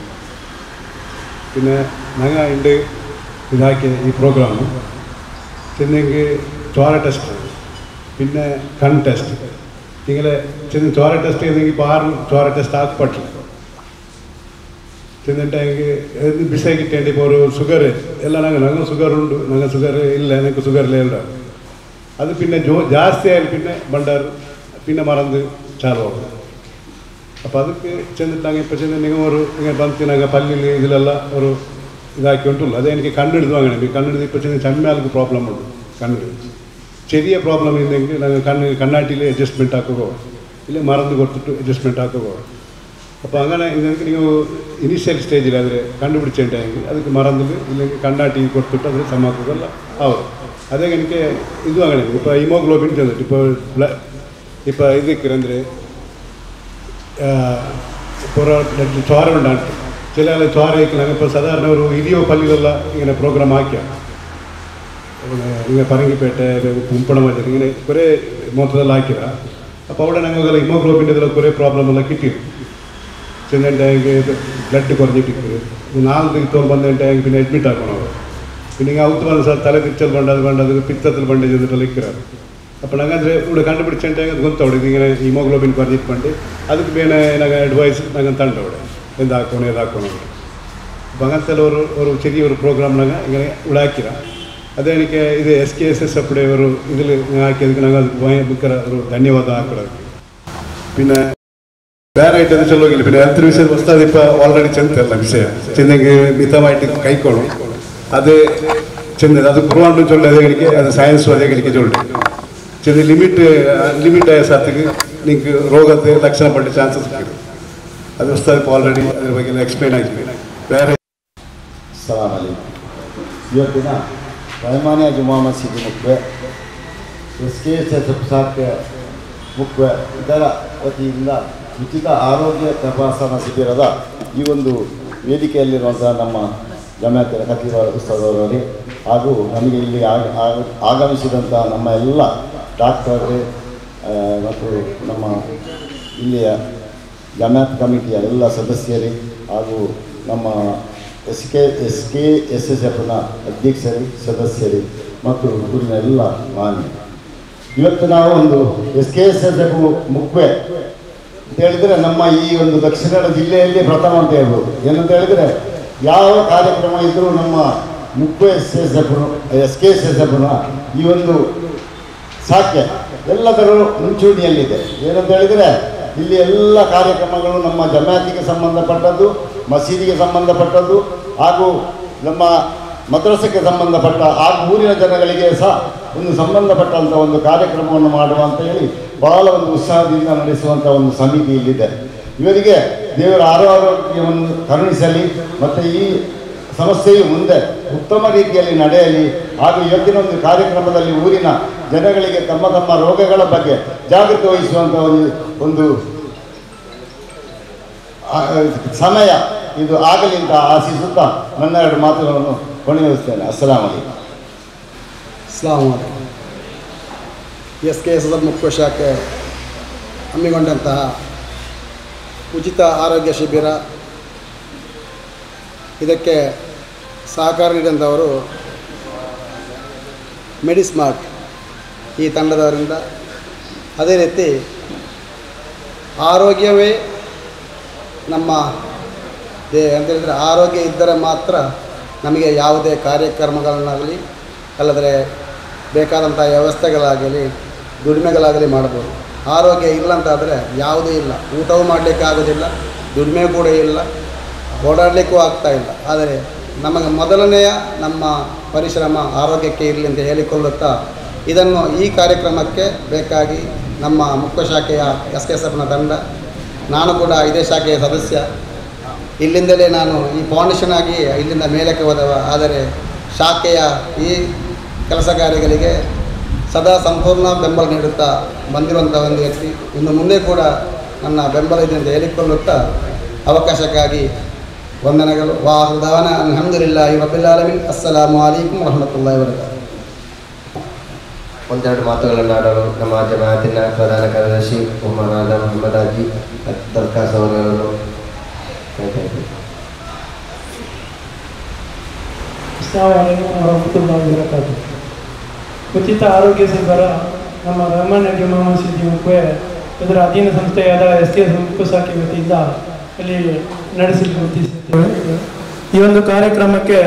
പിന്നെ ഞങ്ങൾ ഉണ്ട് ഇതാക്കിയ ഈ പ്രോഗ്രാം ചെന്നെങ്കിൽ ചോര ടെസ്റ്റ് പിന്നെ കൺ ടെസ്റ്റ് നിങ്ങളെ ചെന്ന് ചോര ടെസ്റ്റ് ചെയ്തെങ്കിൽ ഇപ്പോൾ ആരും ചോര ടെസ്റ്റ് ആക്കപ്പെട്ടില്ല ചെന്നിട്ടെങ്കിൽ എന്ത് ബിസൈ കിട്ടേണ്ടി ഇപ്പോൾ ഒരു ഷുഗർ എല്ലാം ഞങ്ങൾ ഞങ്ങൾ ഷുഗർ ഉണ്ട് ഞങ്ങൾ ഷുഗർ ഇല്ല ഞങ്ങൾക്ക് ഷുഗറിലേ ഉണ്ടാവും അത് പിന്നെ ജോ ಜಾಸ್ತಿ ആയാലും പിന്നെ ബണ്ടർ പിന്നെ മറന്ന് ചാറുവാകും അപ്പോൾ ಅದಕ್ಕೆ ചെന്നിട്ടാங்க ഇപ്പോൾ ചെന്ന് നിങ്ങൾ ഒരു ഇങ്ങനെ ಬಂತಿನಾಗ പല്ലിൽ ഇതിലെല്ലാം ഒരു ഇതാക്കി ഉണ്ടല്ലോ അത് എനിക്ക് കണ്ണെടുത്ത് വാങ്ങണം ഈ കണ്ണെടുത്ത് ഇപ്പോൾ ചെന്ന് ചന്മാർക്ക് പ്രോബ്ലം ഉണ്ട് കണ്ണെടുത്ത് ചെറിയ പ്രോബ്ലം ഉണ്ടെങ്കിൽ ഞങ്ങൾ കണ്ണ് കണ്ണാട്ടിയിൽ അഡ്ജസ്റ്റ്മെൻറ്റ് ആക്കുകയോ ഇല്ല മറന്ന് കൊടുത്തിട്ട് അഡ്ജസ്റ്റ്മെൻറ്റ് ആക്കുകയോ അപ്പോൾ അങ്ങനെ ഇതെനിക്ക് നിങ്ങൾ ഇനീഷ്യൽ സ്റ്റേജിൽ അതിൽ കണ്ടുപിടിച്ചിട്ടുണ്ടെങ്കിൽ ಅದಕ್ಕೆ മറന്നിൽ ഇല്ലെങ്കിൽ കണ്ണാട്ടി കൊടുത്തിട്ട് അതിൽ സമാക്കുകയല്ല ആവും ಅದೇ എനിക്ക് ಇದು അങ്ങനെ ഇപ്പോൾ ಹಿಮೋಗ್ಲೋಬಿನ್ ತಂದಿಟ್ಟು ഇപ്പോൾ ഇപ്പോൾ ಇದಕ್ಕೆ ಅಂದರೆ ಪೂರ ಬ್ಲಡ್ ചോര ഉണ്ടാകും ചില ആൾ ചോര വയ്ക്കണം ഇപ്പോൾ സാധാരണ ഒരു ഇരിയോ പല്ലിലുള്ള ഇങ്ങനെ പ്രോഗ്രാം ആക്കിയ ഇങ്ങനെ പറങ്കിപ്പേട്ടೆ പുമ്പണ മറ്റേ ഇങ്ങനെ കുറേ മൊത്തത്തിൽ ಹಾಕಿರ അപ്പോൾ അവിടെ ഞങ്ങൾക്ക് ഹിമോഗ്ലോബിൻ്റെ ഇതിൽ കുറേ പ്രോബ്ലം ಎಲ್ಲ കിട്ടിയിരുന്നു ചെന്നിട്ടുണ്ടെങ്കിൽ ബ്ലഡ് കുറഞ്ഞിട്ടിരിക്കുന്നത് നാല് ദിവസത്തോളം വന്നിട്ടുണ്ടെങ്കിൽ പിന്നെ അഡ്മിറ്റ് ആക്കണം അവർ പിന്നെ ഇങ്ങനെ ഔത്ത് വന്ന സാർ തല തിരിച്ചൽ വേണ്ട അത് വേണ്ട അത് പിത്തത്തിൽ വേണ്ട ചെന്നിട്ട് ഇരിക്കുന്നത് അപ്പോൾ ഞങ്ങൾ ഇവിടെ കണ്ടുപിടിച്ചിട്ടുണ്ടെങ്കിൽ അത് ಗೊತ್ತവിടെ ഇതിങ്ങനെ ഹീമോഗ്ലോബിൻ കുറഞ്ഞിട്ട് വേണ്ടി ಅದಕ್ಕೆ ಬೇನೆ ഞങ്ങൾ അഡ്വൈസ് ഞങ്ങൾ തണ്ട അവിടെ എന്താക്കണം ഏതാക്കണം അപ്പോൾ അങ്ങനത്തെ ഒരു ഒരു ചെറിയൊരു പ്രോഗ്രാം ഞങ്ങൾ ഇങ്ങനെ ഇവിടെ ಹಾಕಿರ ಅದೇ എനിക്ക് ಇದು ಎಸ್ ಕೆ ಎಸ್ ಎಸ್ ಅಪ್ಪಡೆ ഒരു ഇതിൽ ಹಾಕಿದ್ದಕ್ಕೆ ഞങ്ങൾ ಅದಕ್ಕೆ ഭയങ്കര ഒരു ധന്യവാദം ആക്കണം പിന്നെ വേറെ ആയിട്ട് എന്ന് ചൊല്ലുമെങ്കിൽ പിന്നെ ഹെൽത്ത് വിഷയം വസ്താത് ഇപ്പോൾ ഓൾറെഡി ചെന്നല്ല വിഷയം ചെന്നെങ്കിൽ മിതമായിട്ട് കൈക്കൊള്ളും അത് ചെന്നത് അത് കുറവാണ്ടും ചൊല്ലത് എനിക്ക് അത് സയൻസും അതേ എനിക്ക് ചൊല്ലി ചെന്ന് ലിമിറ്റ് ലിമിറ്റ് ആയ സ്ഥലത്തേക്ക് നിങ്ങൾക്ക് ರೋಗത്തെ ಲಕ್ಷಣ ಪಟ್ಟ ಚಾನ್ಸಸ್ ಇದೆ ಅದು ವಸ್ತಾದ ಆಲ್ರೆಡಿ ಅದ್ರ ಬಗ್ಗೆ ಎಕ್ಸ್ಪ್ಲೈನ್ ಆಗಿದೆ ಬೇರೆ ಸಲಾಮ್ ಅಲೈkum ಇವತ್ತಿನ ವೈಮಾನಿಯ ಜುಮಾ ಮಸೀದಿ ಮುಖ್ಯ ಎಸ್ ಕೆ ಎಸ್ ಎಸ್ ಸಾಧ್ಯ ಮುಖ್ಯ ಇದರ ವತಿಯಿಂದ ಉಚಿತ ಆರೋಗ್ಯ ತಪಾಸಣಾ ಶಿಬಿರದ ಈ ಒಂದು ವೇದಿಕೆಯಲ್ಲಿರುವಂಥ ನಮ್ಮ ಜಮಾತಿನ ಖತೀಬ ಉತ್ಸವದವರಿಗೆ ಹಾಗೂ ನಮಗೆ ಇಲ್ಲಿ ಆಗ- ಆಗ- ಆಗಮಿಸಿದಂಥ ನಮ್ಮ ಎಲ್ಲ ಡಾಕ್ಟರ್ಗೆ ಆ, ಮತ್ತು ನಮ್ಮ ಇಲ್ಲಿಯ ಜಮಾತ್ ಕಮಿಟಿಯ ಎಲ್ಲ ಸದಸ್ಯರೇ ಹಾಗೂ ನಮ್ಮ S K S K S S ಎಫ್ನ ಅಧ್ಯಕ್ಷರು ಸದಸ್ಯರು ಮತ್ತು ಊರಿನ ಎಲ್ಲ ಮಾನ್ಯ ಇವತ್ತು ನಾವು ಒಂದು S K S S F ಮುಖ್ಯ ಅಂತ ಹೇಳಿದರೆ ನಮ್ಮ ಈ ಒಂದು ದಕ್ಷಿಣ ಕನ್ನಡ ಜಿಲ್ಲೆಯಲ್ಲಿ ಪ್ರಥಮ ಅಂತ ಹೇಳ್ಬೋದು ಏನಂತ ಹೇಳಿದರೆ ಯಾವ ಕಾರ್ಯಕ್ರಮ ಇದ್ದರೂ ನಮ್ಮ ಮುಖ್ಯ S S F S K S S ಎಫ್ನ ಈ ಒಂದು ಸಾಕ್ಯ ಎಲ್ಲದರಲ್ಲೂ ಮುಂಚೂಣಿಯಲ್ಲಿದೆ ಏನಂತ ಹೇಳಿದರೆ ಇಲ್ಲಿ ಎಲ್ಲ ಕಾರ್ಯಕ್ರಮಗಳು ನಮ್ಮ ಜಮಾತಿಗೆ ಸಂಬಂಧಪಟ್ಟದ್ದು ಮಸೀದಿಗೆ ಸಂಬಂಧಪಟ್ಟದ್ದು ಹಾಗೂ ನಮ್ಮ ಮದ್ರಸಕ್ಕೆ ಸಂಬಂಧಪಟ್ಟ ಹಾಗೂ ಊರಿನ ಜನಗಳಿಗೆ ಸಹ ಒಂದು ಸಂಬಂಧಪಟ್ಟಂಥ ಒಂದು ಕಾರ್ಯಕ್ರಮವನ್ನು ಮಾಡುವ ಅಂತ ಹೇಳಿ ಬಹಳ ಒಂದು ಉತ್ಸಾಹದಿಂದ ನಡೆಸುವಂಥ ಒಂದು ಸಮಿತಿ ಇಲ್ಲಿದೆ ಇವರಿಗೆ ದೇವರ ಆರೋಗ್ಯವನ್ನು ಕರುಣಿಸಲಿ ಮತ್ತು ಈ ಸಮಸ್ಯೆಯು ಮುಂದೆ ಉತ್ತಮ ರೀತಿಯಲ್ಲಿ ನಡೆಯಲಿ ಹಾಗೂ ಇವತ್ತಿನ ಒಂದು ಕಾರ್ಯಕ್ರಮದಲ್ಲಿ ಊರಿನ ಜನಗಳಿಗೆ ತಮ್ಮ ತಮ್ಮ ರೋಗಗಳ ಬಗ್ಗೆ ಜಾಗೃತಿ ವಹಿಸುವಂಥ ಒಂದು ಒಂದು ಆ, ಸಮಯ ಇದು ಆಗಲಿ ಅಂತ ಆಶಿಸುತ್ತಾ ನನ್ನ ಎರಡು ಮಾತುಗಳನ್ನು ಕೊನೆಗೊಳಿಸ್ತೇನೆ ಅಸ್ಸಲಾಂ ಅಲೈಕುಂ ಅಸ್ಲಾಂ ಎಸ್ ಕೆ ಎಸ್ ಎಸ್ ಮುಖ್ಯ ಶಾಖೆ ಹಮ್ಮಿಕೊಂಡಂತಹ ಉಚಿತ ಆರೋಗ್ಯ ಶಿಬಿರ ಇದಕ್ಕೆ ಸಹಕಾರ ನೀಡಿದಂಥವರು ಮೆಡಿಸ್ಮಾರ್ಟ್ ಈ ತಂಡದವರಿಂದ ಅದೇ ರೀತಿ ಆರೋಗ್ಯವೇ ನಮ್ಮ ದೇ ಅಂತ ಹೇಳಿದರೆ ಆರೋಗ್ಯ ಇದ್ದರೆ ಮಾತ್ರ ನಮಗೆ ಯಾವುದೇ ಕಾರ್ಯಕ್ರಮಗಳನ್ನಾಗಲಿ ಅಲ್ಲದ್ರೆ ಬೇಕಾದಂಥ ವ್ಯವಸ್ಥೆಗಳಾಗಲಿ ದುಡಿಮೆಗಳಾಗಲಿ ಮಾಡ್ಬೋದು ಆರೋಗ್ಯ ಇಲ್ಲ ಅಂತಾದರೆ ಯಾವುದೂ ಇಲ್ಲ ಊಟವೂ ಮಾಡಲಿಕ್ಕೆ ಆಗೋದಿಲ್ಲ ದುಡಿಮೆ ಕೂಡ ಇಲ್ಲ ಓಡಾಡಲಿಕ್ಕೂ ಆಗ್ತಾ ಇಲ್ಲ ಆದರೆ ನಮಗೆ ಮೊದಲನೆಯ ನಮ್ಮ ಪರಿಶ್ರಮ ಆರೋಗ್ಯಕ್ಕೆ ಇರಲಿ ಅಂತ ಹೇಳಿಕೊಳ್ಳುತ್ತಾ ಇದನ್ನು ಈ ಕಾರ್ಯಕ್ರಮಕ್ಕೆ ಬೇಕಾಗಿ ನಮ್ಮ ಮುಖ್ಯ ಶಾಖೆಯ ಎಸ್ ಕೆ ಎಸ್ ಎಫ್ನ ತಂಡ ನಾನು ಕೂಡ ಇದೇ ಶಾಖೆಯ ಸದಸ್ಯ ಇಲ್ಲಿಂದಲೇ ನಾನು ಈ ಫೌಂಡೇಶನ್ ಆಗಿ ಇಲ್ಲಿಂದ ಮೇಲಕ್ಕೆ ಹೋದವ ಆದರೆ ಶಾಖೆಯ ಈ ಕೆಲಸ ಕಾರ್ಯಗಳಿಗೆ ಸದಾ ಸಂಪೂರ್ಣ ಬೆಂಬಲ ನೀಡುತ್ತಾ ಬಂದಿರುವಂಥ ಒಂದು ವ್ಯಕ್ತಿ ಇನ್ನು ಮುಂದೆ ಕೂಡ ನನ್ನ ಬೆಂಬಲ ಇದೆ ಅಂತ ಹೇಳಿಕೊಳ್ಳುತ್ತಾ ಅವಕಾಶಕ್ಕಾಗಿ ವಂದನೆಗಳು ವಾಹುದಾನ ಅಲ್ಹಮ್ದುಲಿಲ್ಲ ರಬ್ಬಿಲ್ ಅಸ್ಸಲಾಮು ಅಲೈಕುಮ್ ವರಹಮತುಲ್ಲಾಹಿ ವಬರಕಾತು ಒಂದೆರಡು ಮಾತುಗಳನ್ನು ಆಡಲು ನಮ್ಮ ಜಮಾತಿನ ಪ್ರಧಾನ ಕಾರ್ಯದರ್ಶಿ ಉಮರಾದ ಮೊಹಮ್ಮದ್ ಹಾಜಿ ದರ್ಕಾಸ್ ಅವರನ್ನು ಕೇಳ್ತಾ ಇದ್ದೀನಿ. ಅಸ್ಲಾಮಲೈಕುಂ ವರಹಮತುಲ್ಲಾಹಿ ವಬರಕಾತು ಉಚಿತ ಆರೋಗ್ಯ ಶಿಬಿರ ನಮ್ಮ ರಹಮಾನ್ ಜುಮಾ ಮಸೀದಿ ಮುಖ್ಯ ಇದರ ಅಧೀನ ಸಂಸ್ಥೆಯಾದ ಎಸ್ ಕೆ ಮುಖ್ಯ ಶಾಖೆ ವತಿಯಿಂದ ಇಲ್ಲಿ ನಡೆಸಿ ಗುರುತಿಸುತ್ತೇವೆ ಈ ಒಂದು ಕಾರ್ಯಕ್ರಮಕ್ಕೆ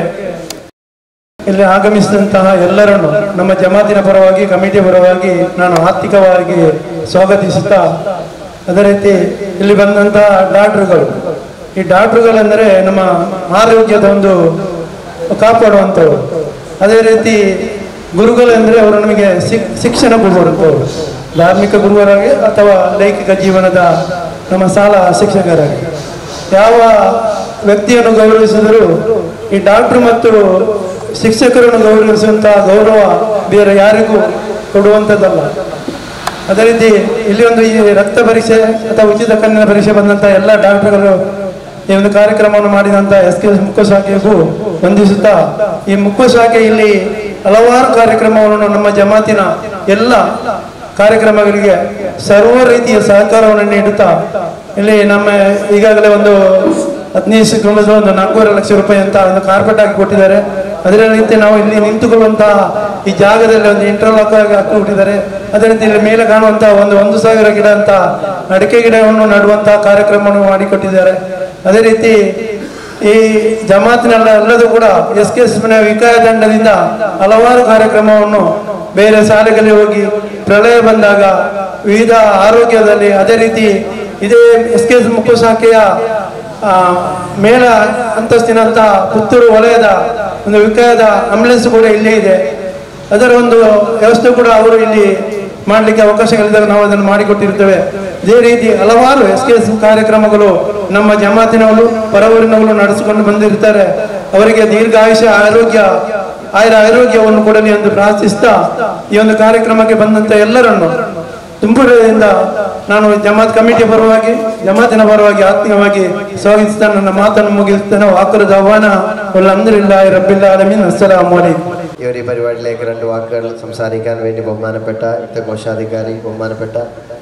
ಇಲ್ಲಿ ಆಗಮಿಸಿದಂತಹ ಎಲ್ಲರನ್ನು ನಮ್ಮ ಜಮಾತಿನ ಪರವಾಗಿ ಕಮಿಟಿ ಪರವಾಗಿ ನಾನು ಆರ್ಥಿಕವಾಗಿ ಸ್ವಾಗತಿಸುತ್ತಾ ಅದೇ ರೀತಿ ಇಲ್ಲಿ ಬಂದಂತಹ ಡಾಕ್ಟ್ರುಗಳು ಈ ಡಾಕ್ಟ್ರುಗಳೆಂದರೆ ನಮ್ಮ ಆರೋಗ್ಯದ ಒಂದು ಕಾಪಾಡುವಂಥವ್ರು ಅದೇ ರೀತಿ ಗುರುಗಳೆಂದರೆ ಅವರು ನಮಗೆ ಶಿಕ್ ಶಿಕ್ಷಣ ಕೊಡುವಂಥವ್ರು ಧಾರ್ಮಿಕ ಗುರುವರಾಗಿ ಅಥವಾ ಲೈಂಗಿಕ ಜೀವನದ ನಮ್ಮ ಶಾಲಾ ಶಿಕ್ಷಕರಾಗಿ ಯಾವ ವ್ಯಕ್ತಿಯನ್ನು ಗೌರವಿಸಿದರೂ ಈ ಡಾಕ್ಟ್ರು ಮತ್ತು ಶಿಕ್ಷಕರನ್ನು ಗೌರವಿಸುವಂತಹ ಗೌರವ ಬೇರೆ ಯಾರಿಗೂ ಕೊಡುವಂಥದ್ದಲ್ಲ ಅದೇ ರೀತಿ ಇಲ್ಲಿ ಒಂದು ಈ ರಕ್ತ ಪರೀಕ್ಷೆ ಅಥವಾ ಉಚಿತ ಕಣ್ಣಿನ ಪರೀಕ್ಷೆ ಬಂದಂತಹ ಎಲ್ಲ ಡಾಕ್ಟರ್ಗಳು ಈ ಒಂದು ಕಾರ್ಯಕ್ರಮವನ್ನು ಮಾಡಿದಂತಹ ಎಸ್ ಕೆ ಮುಖ್ಯ ಶಾಖೆಗೂ ವಂದಿಸುತ್ತಾ ಈ ಮುಖ್ಯ ಶಾಖೆ ಇಲ್ಲಿ ಹಲವಾರು ಕಾರ್ಯಕ್ರಮವನ್ನು ನಮ್ಮ ಜಮಾತಿನ ಎಲ್ಲ ಕಾರ್ಯಕ್ರಮಗಳಿಗೆ ಸರ್ವ ರೀತಿಯ ಸಹಕಾರವನ್ನು ನೀಡುತ್ತಾ ಇಲ್ಲಿ ನಮ್ಮ ಈಗಾಗಲೇ ಒಂದು ಹದಿನೈದು ತಿಂಗಳದ ಒಂದು ನಾಲ್ಕೂವರೆ ಲಕ್ಷ ರೂಪಾಯಿ ಅಂತ ಒಂದು ಕಾರ್ಪೆಟ್ ಹಾಕಿ ಕೊಟ್ಟಿದ್ದಾರೆ ಅದರ ರೀತಿ ನಾವು ಇಲ್ಲಿ ನಿಂತುಕೊಳ್ಳುವಂತಹ ಈ ಜಾಗದಲ್ಲಿ ಒಂದು ಇಂಟರ್ಲಾಕ್ ಆಗಿ ಹಾಕಿ ಕೊಟ್ಟಿದ್ದಾರೆ ಅದೇ ರೀತಿ ಇಲ್ಲಿ ಮೇಲೆ ಕಾಣುವಂತಹ ಒಂದು ಒಂದು ಸಾವಿರ ಗಿಡ ಅಂತ ಅಡಿಕೆ ಗಿಡವನ್ನು ನಡುವಂತಹ ಕಾರ್ಯಕ್ರಮವನ್ನು ಮಾಡಿಕೊಟ್ಟಿದ್ದಾರೆ ಅದೇ ರೀತಿ ಈ ಜಮಾತಿನೆಲ್ಲ ಎಲ್ಲದೂ ಕೂಡ ಎಸ್ ಕೆ ಎಸ್ ವಿಕಾಯ ತಂಡದಿಂದ ಹಲವಾರು ಕಾರ್ಯಕ್ರಮವನ್ನು ಬೇರೆ ಶಾಲೆಗಳಿಗೆ ಹೋಗಿ ಪ್ರಳಯ ಬಂದಾಗ ವಿವಿಧ ಆರೋಗ್ಯದಲ್ಲಿ ಅದೇ ರೀತಿ ಇದೇ ಎಸ್ ಕೆ ಎಸ್ ಮುಖ್ಯ ಶಾಖೆಯ ಆ, ಮೇಳ ಅಂತಸ್ತಿನಂತ ಪುತ್ತೂರು ವಲಯದ ಒಂದು ವಿಕಾಯದ ಆಂಬುಲೆನ್ಸ್ ಕೂಡ ಇಲ್ಲೇ ಇದೆ ಅದರ ಒಂದು ವ್ಯವಸ್ಥೆ ಕೂಡ ಅವರು ಇಲ್ಲಿ ಮಾಡಲಿಕ್ಕೆ ಅವಕಾಶಗಳಿದ್ದಾಗ ನಾವು ಅದನ್ನು ಮಾಡಿಕೊಟ್ಟಿರ್ತೇವೆ ಇದೇ ರೀತಿ ಹಲವಾರು ಎಸ್ ಕೆ ಎಸ್ ಕಾರ್ಯಕ್ರಮಗಳು ನಮ್ಮ ಜಮಾತಿನವರು ಪರವೂರಿನವರು ನಡೆಸಿಕೊಂಡು ಬಂದಿರ್ತಾರೆ ಅವರಿಗೆ ದೀರ್ಘಾಯುಷ್ಯ ಆರೋಗ್ಯ ಆಯುರ ಆರೋಗ್ಯವನ್ನು ಕೊಡಲಿ ಎಂದು ಪ್ರಾರ್ಥಿಸ್ತಾ ಈ ಒಂದು ಕಾರ್ಯಕ್ರಮಕ್ಕೆ ಬಂದಂತ ಎಲ್ಲರನ್ನು ತುಂಬುರದಿಂದ ನಾನು ಜಮಾತ್ ಕಮಿಟಿ ಪರವಾಗಿ ಜಮಾತಿನ ಪರವಾಗಿ ಆತ್ಮೀಯವಾಗಿ ಸ್ವಾಗತಿಸ್ತಾ ನನ್ನ മാതನ್ನು മുగిസ്തനോ ആക്കുറത് അവന അൽഹംദുലില്ലാഹി റബ്ബിൽ ആലമീൻ അസ്സലാമു അലൈക്കും ഈ ഒരു പരിപാടിയിലേക്ക് രണ്ട് വാക്കുകൾ സംസാരിക്കാൻ വേണ്ടി ബഹുമാനപ്പെട്ട ഇവിടുത്തെ കോശാധികാരി ബഹുമാനപ്പെട്ട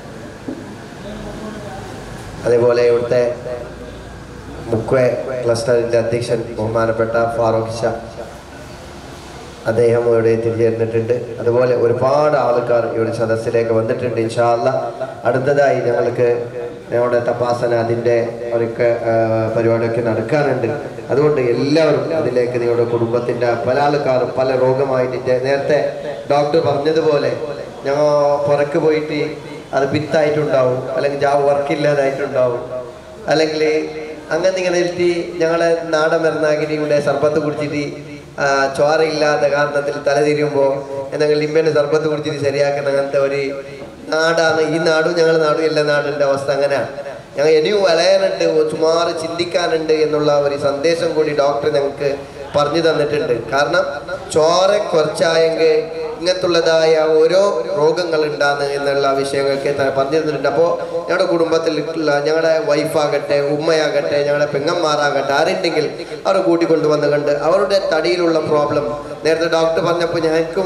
അതേപോലെ ഇവിടുത്തെ മുക്വെ ക്ലസ്റ്ററിൻ്റെ അധ്യക്ഷൻ ബഹുമാനപ്പെട്ട ഫാറൂഖ് ഷാ അദ്ദേഹം ഇവിടെ എത്തിച്ചേർന്നിട്ടുണ്ട് അതുപോലെ ഒരുപാട് ആൾക്കാർ ഇവിടെ സദസ്സിലേക്ക് വന്നിട്ടുണ്ട് ഇൻഷാല്ല അടുത്തതായി ഞങ്ങൾക്ക് ഞങ്ങളുടെ തപാസന അതിൻ്റെ അവർക്ക് പരിപാടിയൊക്കെ നടക്കാനുണ്ട് അതുകൊണ്ട് എല്ലാവരും അതിലേക്ക് നിങ്ങളുടെ കുടുംബത്തിൻ്റെ പല ആൾക്കാരും പല രോഗമായിട്ട് നേരത്തെ ഡോക്ടർ പറഞ്ഞതുപോലെ ഞങ്ങൾ പുറക്ക് പോയിട്ട് അത് പിത്തായിട്ടുണ്ടാവും അല്ലെങ്കിൽ ജാ വർക്കില്ലാതായിട്ടുണ്ടാവും അല്ലെങ്കിൽ അങ്ങനെ ഇങ്ങനെ എത്തി ഞങ്ങളെ നാടൻ മരുന്നാകിരിയുടെ സർബത്ത് കുടിച്ചിട്ട് ആ, ചോരയില്ലാത്ത കാരണത്തിൽ തലതിരിയുമ്പോൾ എന്തെങ്കിലും ലിമ്പേൻ്റെ സർബത്ത് കുടിച്ചിട്ട് ശരിയാക്കുന്ന അങ്ങനത്തെ ഒരു നാടാണ് ഈ നാടും ഞങ്ങളുടെ നാടും എല്ലാ നാടിൻ്റെ അവസ്ഥ അങ്ങനെയാണ് ഞങ്ങൾ ഇനിയും വളയാനുണ്ട് സുമാറ് ചിന്തിക്കാനുണ്ട് എന്നുള്ള ഒരു സന്ദേശം കൂടി ഡോക്ടർ ഞങ്ങൾക്ക് പറഞ്ഞു തന്നിട്ടുണ്ട് കാരണം ചോര കുറച്ചായെങ്കിൽ ഇങ്ങനത്തുള്ളതായ ഓരോ രോഗങ്ങൾ ഉണ്ടാകുന്നു എന്നുള്ള വിഷയങ്ങളൊക്കെ ത- പറഞ്ഞു തന്നിട്ടുണ്ട് അപ്പോൾ ഞങ്ങളുടെ കുടുംബത്തിലുള്ള ഞങ്ങളുടെ വൈഫാകട്ടെ ഉമ്മയാകട്ടെ ഞങ്ങളുടെ പെങ്ങന്മാരാകട്ടെ ആരുണ്ടെങ്കിൽ അവരെ കൂട്ടിക്കൊണ്ടുവന്ന് കണ്ട് അവരുടെ തടിയിലുള്ള പ്രോബ്ലം നേരത്തെ ഡോക്ടർ പറഞ്ഞപ്പോൾ ഞങ്ങൾക്കും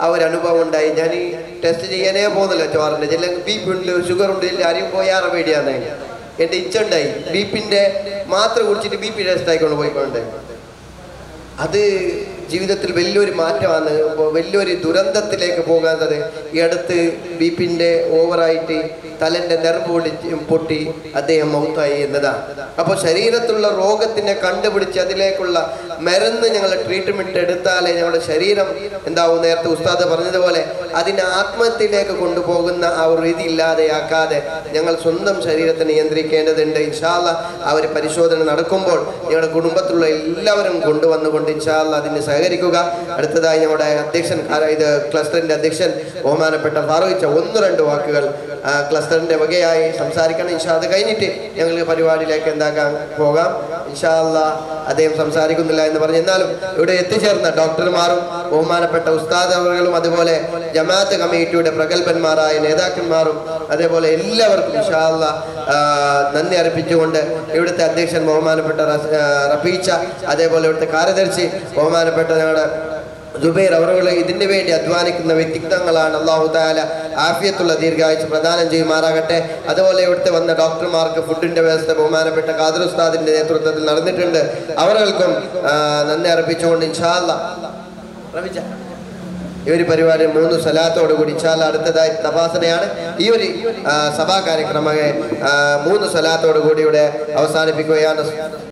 ആ ഒരു അനുഭവം ഉണ്ടായി ഞാൻ ഈ ടെസ്റ്റ് ചെയ്യാനേ പോകുന്നില്ല ചോറിൻ്റെ ചില ബി പി ഉണ്ട് ഷുഗർ ഉണ്ട് ഇല്ല ആരെയും പോയാറെ പേടിയാണ് എൻ്റെ ഇച്ഛ ഉണ്ടായി ബി പിൻ്റെ മാത്രം കുടിച്ചിട്ട് ബി പി ടെസ്റ്റ് ആയിക്കൊണ്ട് പോയിക്കൊണ്ട് അത് ജീവിതത്തിൽ വലിയൊരു മാറ്റമാണ് ഇപ്പോൾ വലിയൊരു ദുരന്തത്തിലേക്ക് പോകാത്തത് ഈ അടുത്ത് ബി പിൻ്റെ ഓവറായിട്ട് തലൻ്റെ നെർവ് പൊടി പൊട്ടി അദ്ദേഹം മൗത്തായി എന്നതാണ് അപ്പോൾ ശരീരത്തിലുള്ള രോഗത്തിനെ കണ്ടുപിടിച്ച് അതിലേക്കുള്ള മരുന്ന് ഞങ്ങൾ ട്രീറ്റ്മെൻറ്റ് എടുത്താലേ ഞങ്ങളുടെ ശരീരം എന്താവും നേരത്തെ ഉസ്താദ് പറഞ്ഞതുപോലെ അതിനെ ആത്മഹത്യയിലേക്ക് കൊണ്ടുപോകുന്ന ആ ഒരു രീതി ഇല്ലാതെയാക്കാതെ ഞങ്ങൾ സ്വന്തം ശരീരത്തെ നിയന്ത്രിക്കേണ്ടതുണ്ട് ഇൻഷാല്ല ആ ഒരു പരിശോധന നടക്കുമ്പോൾ ഞങ്ങളുടെ കുടുംബത്തിലുള്ള എല്ലാവരും കൊണ്ടുവന്നുകൊണ്ട് ഇൻഷാല്ല അതിന് സഹകരിക്കുക അടുത്തതായി നമ്മുടെ അധ്യക്ഷൻ ആ, ഇത് ക്ലസ്റ്ററിന്റെ അധ്യക്ഷൻ ബഹുമാനപ്പെട്ട ഫാറൂഖ് ഒന്ന് രണ്ട് വാക്കുകൾ ആ, ക്ലസ്റ്ററിന്റെ വകയായി സംസാരിക്കണം ഇൻഷാ അത് കഴിഞ്ഞിട്ട് ഞങ്ങൾ പരിപാടിയിലേക്ക് എന്താക്കാൻ പോകാം ഇൻഷാല്ല അദ്ദേഹം സംസാരിക്കുന്നില്ല എന്ന് പറഞ്ഞു എന്നാലും ഇവിടെ എത്തിച്ചേർന്ന ഡോക്ടർമാരും ബഹുമാനപ്പെട്ട ഉസ്താദ് അവர்களுം അതുപോലെ ജമാഅത്ത് കമ്മിറ്റിയുടെ പ്രഗത്ഭന്മാരായ നേതാക്കന്മാരും അതേപോലെ എല്ലാവർക്കും ഇൻഷാല്ല ആ, നന്ദി അർപ്പിച്ചുകൊണ്ട് ഇവിടുത്തെ അധ്യക്ഷൻ ബഹുമാനപ്പെട്ട റസ്- ആ, റഫീച്ച അതേപോലെ ഇവിടുത്തെ കാര്യദർശി ബഹുമാനപ്പെട്ട ഞങ്ങളുടെ ജുബൈർ അവറുകൾ ഇതിനു വേണ്ടി അധ്വാനിക്കുന്ന വ്യക്തിത്വങ്ങളാണ് അള്ളാഹു താല ആഫിയത്തുള്ള ദീർഘായുസ് പ്രദാനം ചെയ്യുമാറാകട്ടെ അതുപോലെ ഇവിടുത്തെ വന്ന ഡോക്ടർമാർക്ക് ഫുഡിന്റെ വ്യവസ്ഥ ബഹുമാനപ്പെട്ട ഖാദർ ഉസ്താദിന്റെ നേതൃത്വത്തിൽ നടന്നിട്ടുണ്ട് അവർക്കും ആ, നന്ദി അർപ്പിച്ചുകൊണ്ട് ഇൻഷാല്ല റഫീച്ച ഈ ഒരു പരിപാടി മൂന്ന് സ്ഥലത്തോടു കൂടി ഇൻഷാല്ല അടുത്തതായി തപാസനയാണ് ഈ ഒരു ആ, സഭാ കാര്യക്രമം ആ, മൂന്ന് സ്ഥലത്തോടു കൂടി ഇവിടെ അവസാനിപ്പിക്കുകയാണ്